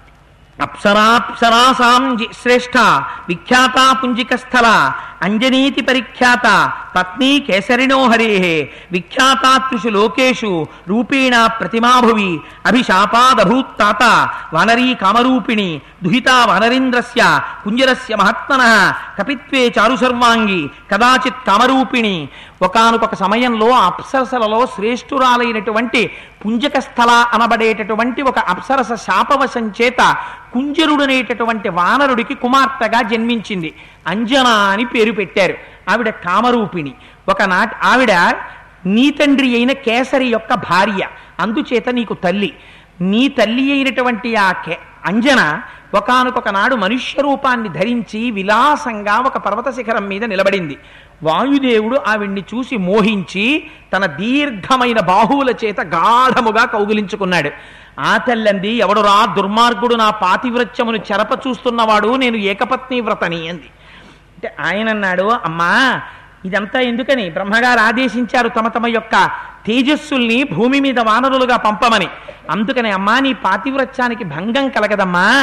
అప్సరాప్సరాసాం జి- శ్రేష్ఠ విఖ్యాత పుంజిక స్థల అంజనీతి పరిఖ్యాత పత్ని కేసరిణో హరే విఖ్యాతాత్రిషు లోకేషు రూపేణ ప్రతిమాభువి అభిశాపాదభూత్తాత వానరీ కామరూపిణి దుహితా వానరీంద్రస్య కుంజరస్య మహాత్మన కపిత్వే చారు సర్వాంగి కదాచిత్ కామరూపిణి ఒకానొక సమయంలో అప్సరసలలో శ్రేష్ఠురాలైనటువంటి పుంజక స్థల అనబడేటటువంటి ఒక అప్సరస శాపవశం చేత కుంజరుడనేటటువంటి వానరుడికి కుమార్తెగా జన్మించింది అంజనా అని పేరు పెట్టారు ఆవిడ కామరూపిణి ఒకనాటి ఆవిడ నీ తండ్రి అయిన కేసరి యొక్క భార్య అందుచేత నీకు తల్లి నీ తల్లి అయినటువంటి ఆ కే అంజన ఒకనొక నాడు మనుష్య రూపాన్ని ధరించి విలాసంగా ఒక పర్వత శిఖరం మీద నిలబడింది వాయుదేవుడు ఆవిడ్ని చూసి మోహించి తన దీర్ఘమైన బాహువుల చేత గాఢముగా కౌగిలించుకున్నాడు ఆ తెల్లంది ఎవడు రా దుర్మార్గుడు నా పాతివ్రత్యమును చెరప చూస్తున్నవాడు నేను ఏకపత్ని వ్రతని అంది అంటే ఆయన అన్నాడు అమ్మా ఇదంతా ఎందుకని బ్రహ్మగారు ఆదేశించారు తమ తమ యొక్క తేజస్సుల్ని భూమి మీద వానరులుగా పంపమని అందుకని అమ్మా నీ పాతివ్రత్యానికి భంగం కలగదమ్మా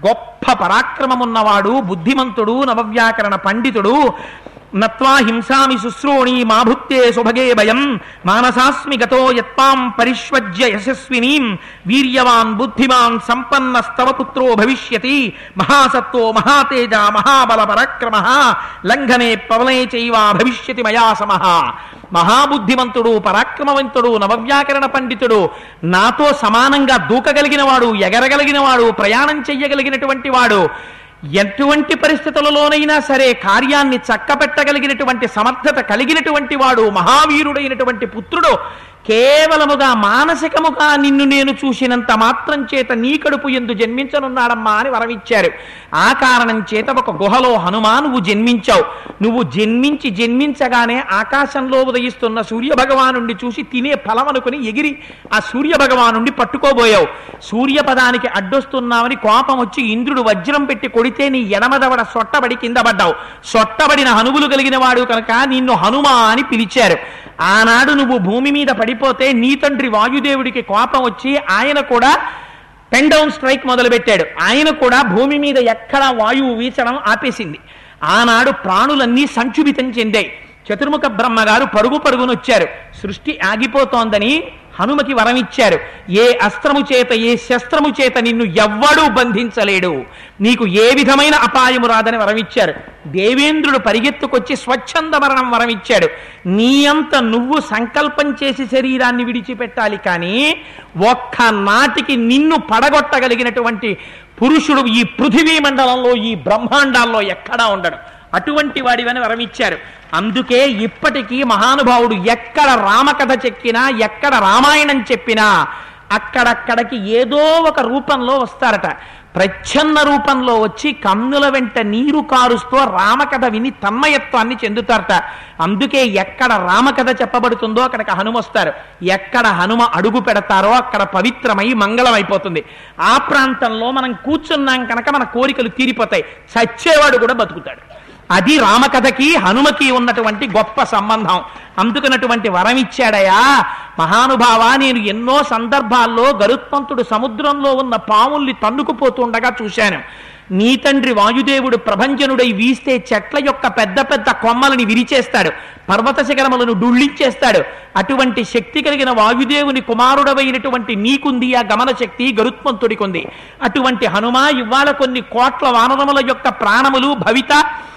గొప్ప పరాక్రమమున్నవాడు బుద్ధిమంతుడు నవవ్యాకరణ పండితుడు నత్వా హింసామి శుశ్రోణి మాభుత్తే సుభగే భయం మానసాస్మి గతో యత్పాం పరిష్వజ్య యశస్వినీం వీర్యవాన్ బుద్ధిమాన్ సంపన్నస్తవ పుత్రో భవిష్యతి మహాసత్వో మహాతేజ మహాబల పరాక్రమ లంఘనే పవనే చైవ భవిష్యతి మయా సమః మహాబుద్ధిమంతుడు పరాక్రమవంతుడు నవవ్యాకరణ పండితుడు నాతో సమానంగా దూకగలిగిన వాడు ఎగరగలిగిన వాడు ప్రయాణం చెయ్యగలిగినటువంటి వాడు ఎటువంటి పరిస్థితులలోనైనా సరే కార్యాన్ని చక్కపెట్టగలిగినటువంటి సమర్థత కలిగినటువంటి వాడు మహావీరుడైనటువంటి పుత్రుడు కేవలముగా మానసికముగా నిన్ను నేను చూసినంత మాత్రం చేత నీ కడుపు ఎందు జన్మించనున్నాడమ్మా అని వరమిచ్చారు ఆ కారణం చేత ఒక గుహలో హనుమా నువ్వు జన్మించావు నువ్వు జన్మించి జన్మించగానే ఆకాశంలో ఉదయిస్తున్న సూర్య భగవానుండి చూసి తినే ఫలం అనుకుని ఎగిరి ఆ సూర్య భగవానుండి పట్టుకోబోయావు సూర్యపదానికి అడ్డొస్తున్నావని కోపం వచ్చి ఇంద్రుడు వజ్రం పెట్టి కొడితే నీ ఎడమదవడ సొట్టబడి కింద పడ్డావు సొట్టబడిన హనువులు కలిగిన వాడు కనుక నిన్ను హనుమా అని పిలిచారు ఆనాడు నువ్వు భూమి మీద పడిపోతే నీ తండ్రి వాయుదేవుడికి కోపం వచ్చి ఆయన కూడా పెన్ డౌన్ స్ట్రైక్ మొదలుపెట్టాడు ఆయన కూడా భూమి మీద ఎక్కడా వాయువు వీచడం ఆపేసింది ఆనాడు ప్రాణులన్నీ సంక్షుభితం చెందాయి చతుర్ముఖ బ్రహ్మగారు పరుగు పరుగునొచ్చారు సృష్టి ఆగిపోతోందని హనుమకి వరమిచ్చారు ఏ అస్త్రము చేత ఏ శస్త్రము చేత నిన్ను ఎవ్వడూ బంధించలేడు నీకు ఏ విధమైన అపాయము రాదని వరమిచ్చారు దేవేంద్రుడు పరిగెత్తుకొచ్చి స్వచ్ఛంద మరణం వరమిచ్చాడు నీ అంత నువ్వు సంకల్పం చేసి శరీరాన్ని విడిచిపెట్టాలి కానీ ఒక్క నాటికి నిన్ను పడగొట్టగలిగినటువంటి పురుషుడు ఈ పృథివీ మండలంలో ఈ బ్రహ్మాండాల్లో ఎక్కడా ఉండడు అటువంటి వాడివని వరమిచ్చారు అందుకే ఇప్పటికీ మహానుభావుడు ఎక్కడ రామకథ చెక్కినా ఎక్కడ రామాయణం చెప్పినా అక్కడక్కడికి ఏదో ఒక రూపంలో వస్తారట ప్రచ్ఛన్న రూపంలో వచ్చి కన్నుల వెంట నీరు కారుస్తూ రామకథ విని తన్మయత్వాన్ని చెందుతారట అందుకే ఎక్కడ రామకథ చెప్పబడుతుందో అక్కడికి హనుమ వస్తారు ఎక్కడ హనుమ అడుగు పెడతారో అక్కడ పవిత్రమై మంగళం అయిపోతుంది ఆ ప్రాంతంలో మనం కూర్చున్నాం కనుక మన కోరికలు తీరిపోతాయి చచ్చేవాడు కూడా బతుకుతాడు అది రామకథకి హనుమకి ఉన్నటువంటి గొప్ప సంబంధం అందుకున్నటువంటి వరం ఇచ్చాడయా మహానుభావ నేను ఎన్నో సందర్భాల్లో గరుత్మంతుడు సముద్రంలో ఉన్న పాముల్ని తన్నుకుపోతుండగా చూశాను నీ తండ్రి వాయుదేవుడు ప్రభంజనుడై వీస్తే చెట్ల యొక్క పెద్ద పెద్ద కొమ్మలని విరిచేస్తాడు పర్వత శిఖరములను డుళ్ళించేస్తాడు అటువంటి శక్తి కలిగిన వాయుదేవుని కుమారుడవైనటువంటి నీకుంది ఆ గమన శక్తి గరుత్మంతుడికుంది అటువంటి హనుమ ఇవాళ కొన్ని కోట్ల వానరముల యొక్క ప్రాణములు భవిత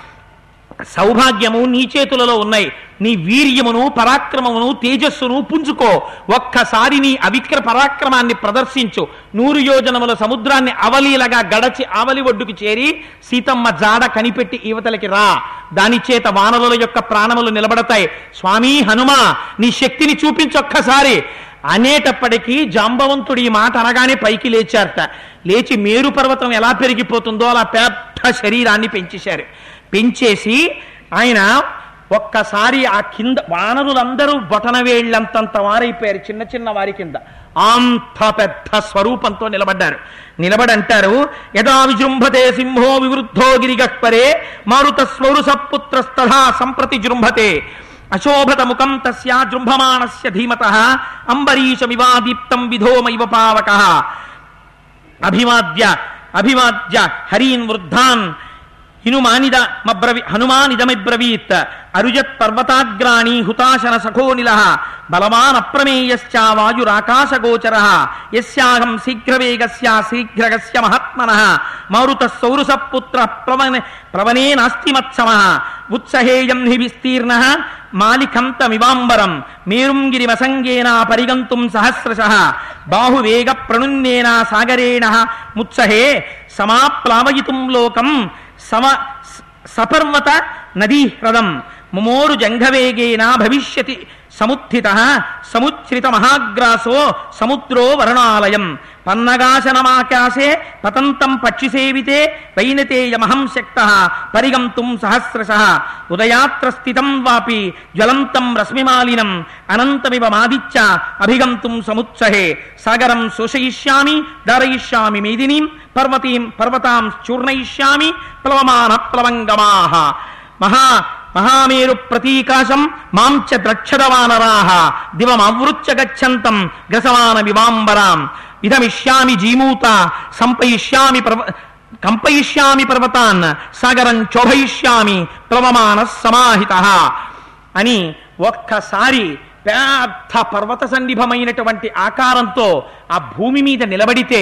సౌభాగ్యము నీ చేతులలో ఉన్నాయి నీ వీర్యమును పరాక్రమమును తేజస్సును పుంజుకో ఒక్కసారి నీ అవిక్ర పరాక్రమాన్ని ప్రదర్శించు నూరు యోజనముల సముద్రాన్ని అవలీలగా గడచి ఆవలి ఒడ్డుకు చేరి సీతమ్మ జాడ కనిపెట్టి ఈవతలకి రా దాని చేత వానరుల యొక్క ప్రాణములు నిలబడతాయి స్వామి హనుమా నీ శక్తిని చూపించొక్కసారి అనేటప్పటికీ జాంబవంతుడు ఈ మాట అనగానే పైకి లేచారట లేచి మేరు పర్వతం ఎలా పెరిగిపోతుందో అలా పెద్ద శరీరాన్ని పెంచేశారు పెంచేసి ఆయన ఒక్కసారి ఆ కింద వానరులందరూ బొటనవేళ్లంతంత వారైపోయారు చిన్న చిన్న వారి కింద అంత పెద్ద స్వరూపంతో నిలబడ్డారు నిలబడంటారు యదా విజృంభతే సింహో వివృద్ధో గిరిగహ్పరే మారుత స్వరుసపుత్రస్తథా సంప్రతి జృంభతే అశోభత ముఖం తస్యా జృంభమాణస్య ధీమత అంబరీషమివాదీప్తం విధోమైవ పావక అభివాద్య అభివాద్య హరీన్ వృద్ధాన్ హినుమానిద మబ్రవి హనుమానిదమిబ్రవీత్ అరుజత్ పర్వతాగ్రాణి హుతాశన సఖోనిల బలవాన్ అప్రమేయశ్చ వాయురాకాశగోచర యస్యాహం శీఘ్రవేగస్య శీఘ్రగస్య మహాత్మన మారుత సౌరుస పుత్ర ప్లవన ప్లవనే నాస్తి మత్సమ ఉత్సహేయం హి విస్తీర్ణ మాలికంతమివాంబరం మేరుంగిరిమసంగేన పరిగంతుం సహస్రశ బాహువేగ ప్రణున్నేన సాగరేణ ముత్సహే సమాప్లావయితుం లోకం సమ సపర్వత నదీ హ్రదం ముమోరు జంఘవేగేన భవిష్యతి సముత్థిత సముచ్ఛ్రిత మహాగ్రాసో సముద్రో వర్ణాలయం పన్నగాశనమాకాశే పతంతం పక్షిసేవితే వైనతేయమహం శక్త పరిగంతుం సహస్రశ ఉదయాత్ర స్థితం వాపి జ్వలంతం రశ్మిమాలినం అనంతమివ మాదిత్య అభిగంతుం సముత్సహే సాగరం శోషయిష్యామి దారయిష్యామి మేదినీం పర్వతీం పర్వతాం చూర్ణయిష్యామి ప్లవమాన ప్లవంగమాహ మహా మహామేరు ప్రతీకాశం మాం చ ద్రక్షదవానరాహ దివమవృత్య గచ్చంతం గ్రసమాన వివాంబరాం ఇదమిష్యామి జీమూత సంపయిష్యామి ప్రవ కంపయిష్యామి పర్వతాన్ సాగరం చోభయిష్యామి ప్లవమాన సమాహిత అని ఒక్కసారి పెద్ద పర్వత సన్నిభమైనటువంటి ఆకారంతో ఆ భూమి మీద నిలబడితే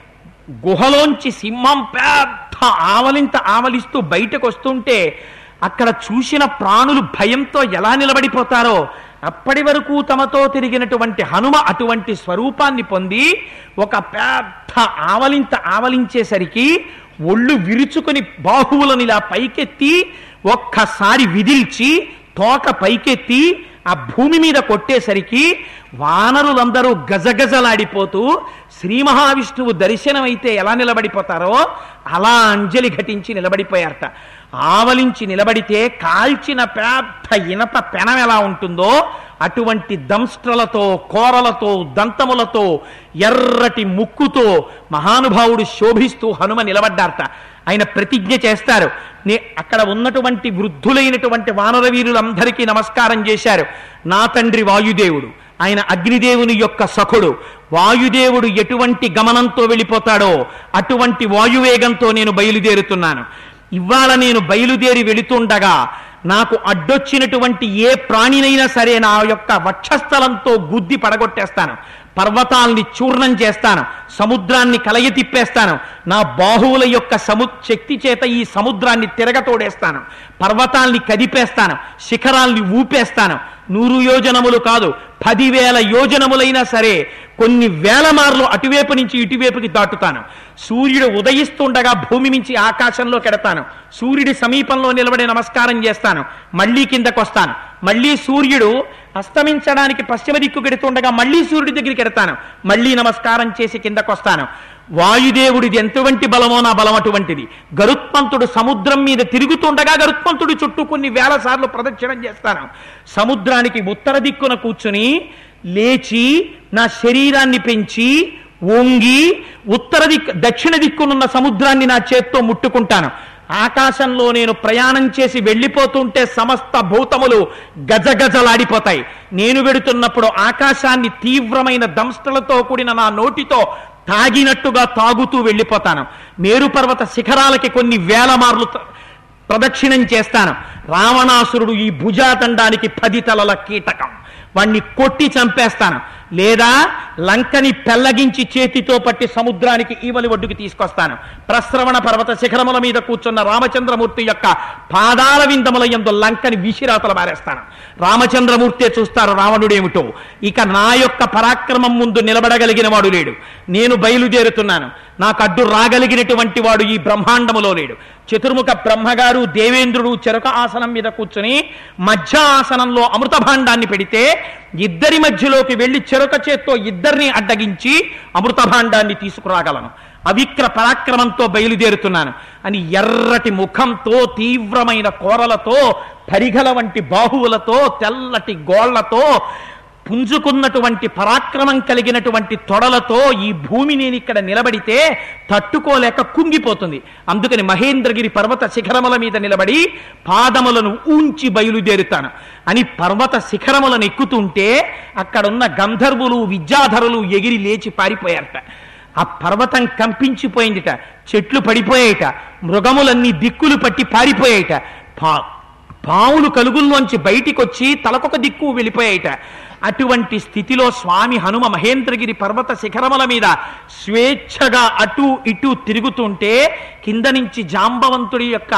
గుహలోంచి సింహం పెద్ద ఆవలింత ఆవలిస్తూ బయటకు వస్తుంటే అక్కడ చూసిన ప్రాణులు భయంతో ఎలా నిలబడిపోతారో అప్పటి వరకు తమతో తిరిగినటువంటి హనుమ అటువంటి స్వరూపాన్ని పొంది ఒక పెద్ద ఆవలింత ఆవలించేసరికి ఒళ్ళు విరుచుకొని బాహువులను ఇలా పైకెత్తి ఒక్కసారి విదిల్చి తోక పైకెత్తి ఆ భూమి మీద కొట్టేసరికి వానరులందరూ గజగజలాడిపోతూ శ్రీ మహావిష్ణువు దర్శనమైతే ఎలా నిలబడిపోతారో అలా అంజలి ఘటించి నిలబడిపోయారట ఆవలించి నిలబడితే కాల్చిన పెద్ద ఇనప పెనం ఎలా ఉంటుందో అటువంటి దంస్ట్రలతో కోరలతో దంతములతో ఎర్రటి ముక్కుతో మహానుభావుడు శోభిస్తూ హనుమ నిలబడ్డారట ఆయన ప్రతిజ్ఞ చేస్తారు నే అక్కడ ఉన్నటువంటి వృద్ధులైనటువంటి వానర వీరులందరికీ నమస్కారం చేశారు నా తండ్రి వాయుదేవుడు ఆయన అగ్నిదేవుని యొక్క సఖుడు వాయుదేవుడు ఎటువంటి గమనంతో వెళ్ళిపోతాడో అటువంటి వాయువేగంతో నేను బయలుదేరుతున్నాను ఇవాళ నేను బయలుదేరి వెళుతుండగా నాకు అడ్డొచ్చినటువంటి ఏ ప్రాణినైనా సరే నా యొక్క వక్షస్థలంతో గుద్ది పడగొట్టేస్తాను పర్వతాల్ని చూర్ణం చేస్తాను సముద్రాన్ని కలయ తిప్పేస్తాను నా బాహువుల యొక్క సము శక్తి చేత ఈ సముద్రాన్ని తిరగతోడేస్తాను పర్వతాల్ని కదిపేస్తాను శిఖరాల్ని ఊపేస్తాను నూరు యోజనములు కాదు పదివేల యోజనములైనా సరే కొన్ని వేల మార్లు అటువైపు నుంచి ఇటువైపుకి దాటుతాను సూర్యుడు ఉదయిస్తుండగా భూమి నుంచి ఆకాశంలో కెడతాను సూర్యుడి సమీపంలో నిలబడి నమస్కారం చేస్తాను మళ్ళీ కిందకు వస్తాను మళ్ళీ సూర్యుడు అస్తమించడానికి పశ్చిమ దిక్కు కెడుతుండగా మళ్ళీ సూర్యుడి దగ్గరికి ఎడతాను మళ్ళీ నమస్కారం చేసి కిందకు వస్తాను వాయుదేవుడిది ఎంతవంటి బలమో నా బలం అటువంటిది గరుత్మంతుడు సముద్రం మీద తిరుగుతుండగా గరుత్మంతుడి చుట్టూ కొన్ని వేల సార్లు ప్రదక్షిణం చేస్తాను సముద్రానికి ఉత్తర దిక్కున కూర్చుని లేచి నా శరీరాన్ని పెంచి వంగి ఉత్తర దిక్కు దక్షిణ దిక్కునున్న సముద్రాన్ని నా చేత్తో ముట్టుకుంటాను ఆకాశంలో నేను ప్రయాణం చేసి వెళ్ళిపోతుంటే సమస్త భూతములు గజగజలాడిపోతాయి నేను వెడుతున్నప్పుడు ఆకాశాన్ని తీవ్రమైన దంష్టలతో కూడిన నా నోటితో తాగినట్టుగా తాగుతూ వెళ్ళిపోతాను మేరు పర్వత శిఖరాలకి కొన్ని వేల మార్లు త- ప్రదక్షిణం చేస్తాను రావణాసురుడు ఈ భుజాతండానికి పది తలల కీటకం వాణ్ణి కొట్టి చంపేస్తాను లేదా లంకని పెల్లగించి చేతితో పట్టి సముద్రానికి ఈవలి ఒడ్డుకి తీసుకొస్తాను ప్రస్రవణ పర్వత శిఖరముల మీద కూర్చున్న రామచంద్రమూర్తి యొక్క పాదాల విందముల యందు లంకని విసిరాతల మారేస్తాను రామచంద్రమూర్తే చూస్తారు రావణుడేమిటో ఇక నా యొక్క పరాక్రమం ముందు నిలబడగలిగిన వాడు లేడు నేను బయలుదేరుతున్నాను నాకు అడ్డు రాగలిగినటువంటి వాడు ఈ బ్రహ్మాండములో లేడు చతుర్ముఖ బ్రహ్మగారు దేవేంద్రుడు చెరక ఆసనం మీద కూర్చుని మధ్య ఆసనంలో అమృత భాండాన్ని పెడితే ఇద్దరి మధ్యలోకి వెళ్లి చెరక చేత్తో ఇద్దరిని అడ్డగించి అమృత భాండాన్ని తీసుకురాగలను అవిక్ర పరాక్రమంతో బయలుదేరుతున్నాను అని ఎర్రటి ముఖంతో తీవ్రమైన కోరలతో పరిగల వంటి బాహువులతో తెల్లటి గోళ్లతో పుంజుకున్నటువంటి పరాక్రమం కలిగినటువంటి తొడలతో ఈ భూమి నేను ఇక్కడ నిలబడితే తట్టుకోలేక కుంగిపోతుంది అందుకని మహేంద్రగిరి పర్వత శిఖరముల మీద నిలబడి పాదములను ఊంచి బయలుదేరుతాను అని పర్వత శిఖరములను ఎక్కుతుంటే అక్కడున్న గంధర్వులు విద్యాధరులు ఎగిరి లేచి పారిపోయారట ఆ పర్వతం కంపించిపోయిందిట చెట్లు పడిపోయాయిట మృగములన్నీ దిక్కులు పట్టి పారిపోయాయిట పా పావులు కలుగుల్లోంచి బయటికి వచ్చి తలకొక దిక్కు వెళ్ళిపోయాయిట అటువంటి స్థితిలో స్వామి హనుమ మహేంద్రగిరి పర్వత శిఖరముల మీద స్వేచ్ఛగా అటు ఇటు తిరుగుతుంటే కింద నుంచి జాంబవంతుడి యొక్క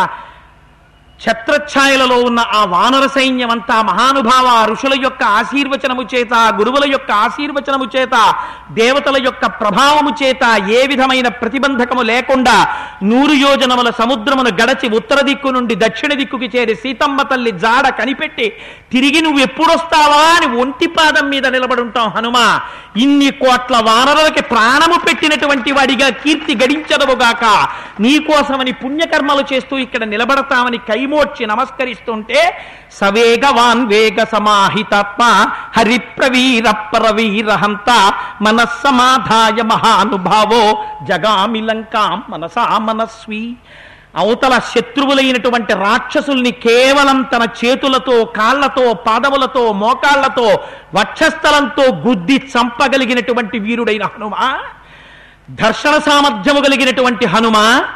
ఛత్రఛాయలలో ఉన్న ఆ వానర సైన్యం అంతా మహానుభావ ఆ ఋషుల యొక్క ఆశీర్వచనము చేత గురువుల యొక్క ఆశీర్వచనము చేత దేవతల యొక్క ప్రభావము చేత ఏ విధమైన ప్రతిబంధకము లేకుండా నూరు యోజనముల సముద్రమును గడచి ఉత్తర దిక్కు నుండి దక్షిణ దిక్కుకి చేరి సీతమ్మ తల్లి జాడ కనిపెట్టి తిరిగి నువ్వు ఎప్పుడొస్తావా అని ఒంటి పాదం మీద నిలబడి ఉంటాం హనుమ ఇన్ని కోట్ల వానరులకి ప్రాణము పెట్టినటువంటి వాడిగా కీర్తి గడించదవుగాక నీకోసమని పుణ్యకర్మలు చేస్తూ ఇక్కడ నిలబడతామని కైమోడ్చి నమస్కరిస్తుంటే సవేగవాన్ వేగ సమాహితాత్మ హరిప్రవీర పరవీరహంత మనస్సమాధాయ మహానుభావో జగామి లంకాం మనసా మనస్వి అవతల శత్రువులైనటువంటి రాక్షసుల్ని కేవలం తన చేతులతో కాళ్లతో పాదములతో మోకాళ్లతో వక్షస్థలంతో గుద్ది చంపగలిగినటువంటి వీరుడైన హనుమ దర్శన సామర్థ్యము కలిగినటువంటి హనుమ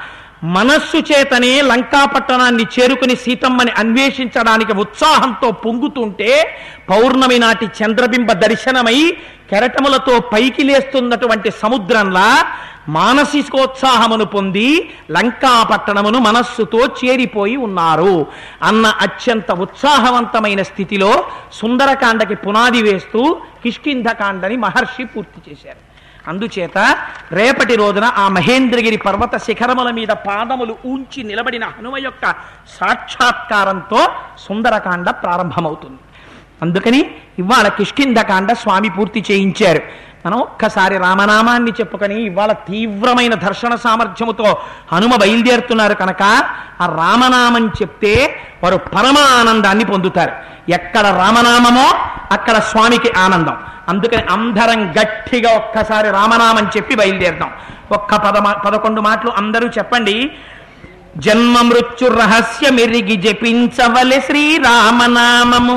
మనస్సు చేతనే లంకాపట్టణాన్ని చేరుకుని సీతమ్మని అన్వేషించడానికి ఉత్సాహంతో పొంగుతుంటే పౌర్ణమి నాటి చంద్రబింబ దర్శనమై కెరటములతో పైకి లేస్తున్నటువంటి సముద్రంలా మానసికోత్సాహమును పొంది లంకాపట్టణమును మనస్సుతో చేరిపోయి ఉన్నారు అన్న అత్యంత ఉత్సాహవంతమైన స్థితిలో సుందరకాండకి పునాది వేస్తూ కిష్కింధకాండని మహర్షి పూర్తి చేశారు అందుచేత రేపటి రోజున ఆ మహేంద్రగిరి పర్వత శిఖరముల మీద పాదములు ఊంచి నిలబడిన హనుమ యొక్క సాక్షాత్కారంతో సుందరకాండ ప్రారంభమవుతుంది అందుకని ఇవాళ కిష్కింధకాండ స్వామి పూర్తి చేయించారు మనం ఒక్కసారి రామనామాన్ని చెప్పుకొని ఇవాళ తీవ్రమైన దర్శన సామర్థ్యముతో హనుమ బయలుదేరుతున్నారు కనుక ఆ రామనామం చెప్తే వారు పరమ ఆనందాన్ని పొందుతారు ఎక్కడ రామనామమో అక్కడ స్వామికి ఆనందం అందుకని అందరం గట్టిగా ఒక్కసారి రామనామం చెప్పి బయలుదేరుతాం ఒక్క పద పదకొండు మాటలు అందరూ చెప్పండి జన్మ మృత్యు రహస్య మెరిగి జపించవలె శ్రీరామనామము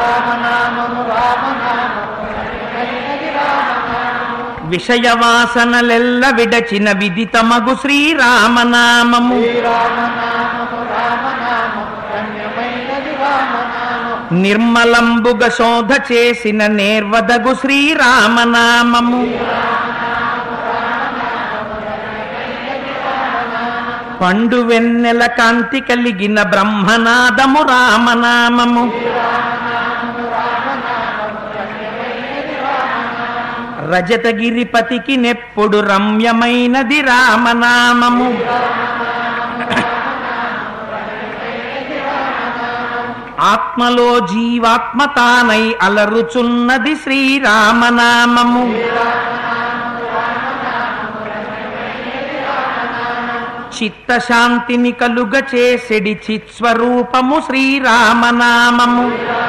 విషయ వాసనలెల్ల విడచిన విదితమగు శ్రీరామనామము నిర్మలంబుగ శోధ చేసిన నేర్వదగు శ్రీరామనామము పండు వెన్నెల కాంతి కలిగిన బ్రహ్మనాదము రామనామము రజతగిరిపతికి నెప్పుడు రమ్యమైనది రామనామము ఆత్మలో జీవాత్మ తానై అలరుచున్నది శ్రీరామనామము చిత్తశాంతిని కలుగ చేసెడి చిత్స్వరూపము శ్రీరామనామము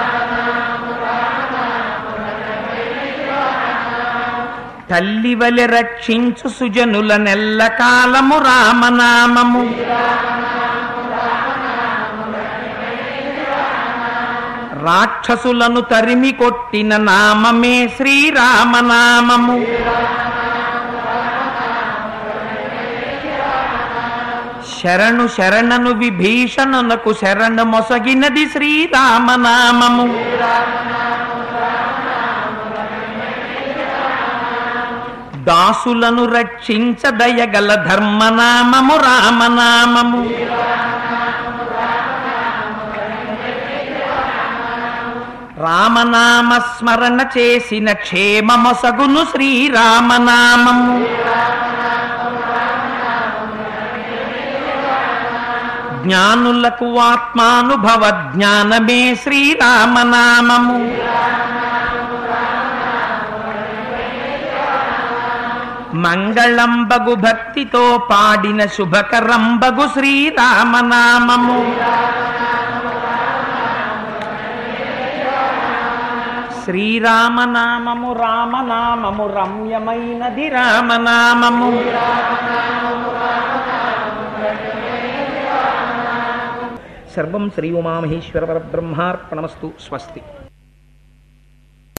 తల్లివలె రక్షించు సుజనుల నెల్ల కాలము రామనామము రాక్షసులను తరిమి కొట్టిన నామమే శ్రీరామనామము శరణు శరణను విభీషణునకు శరణు మొసగినది శ్రీరామనామము దాసులను రక్షించ దయగల ధర్మనామము రామనామము రామనామ స్మరణ చేసిన క్షేమమొసగును శ్రీరామనామము జ్ఞానులకు ఆత్మానుభవ జ్ఞానమే శ్రీరామనామము మంగళంబగు భక్తితో పాడిన శుభకరంబగు శ్రీరామనామము శ్రీరామనామము రామనామము రమ్యమైనది రామనామము సర్వం శ్రీ ఉమామహేశ్వర పరబ్రహ్మార్పణమస్తు స్వస్తి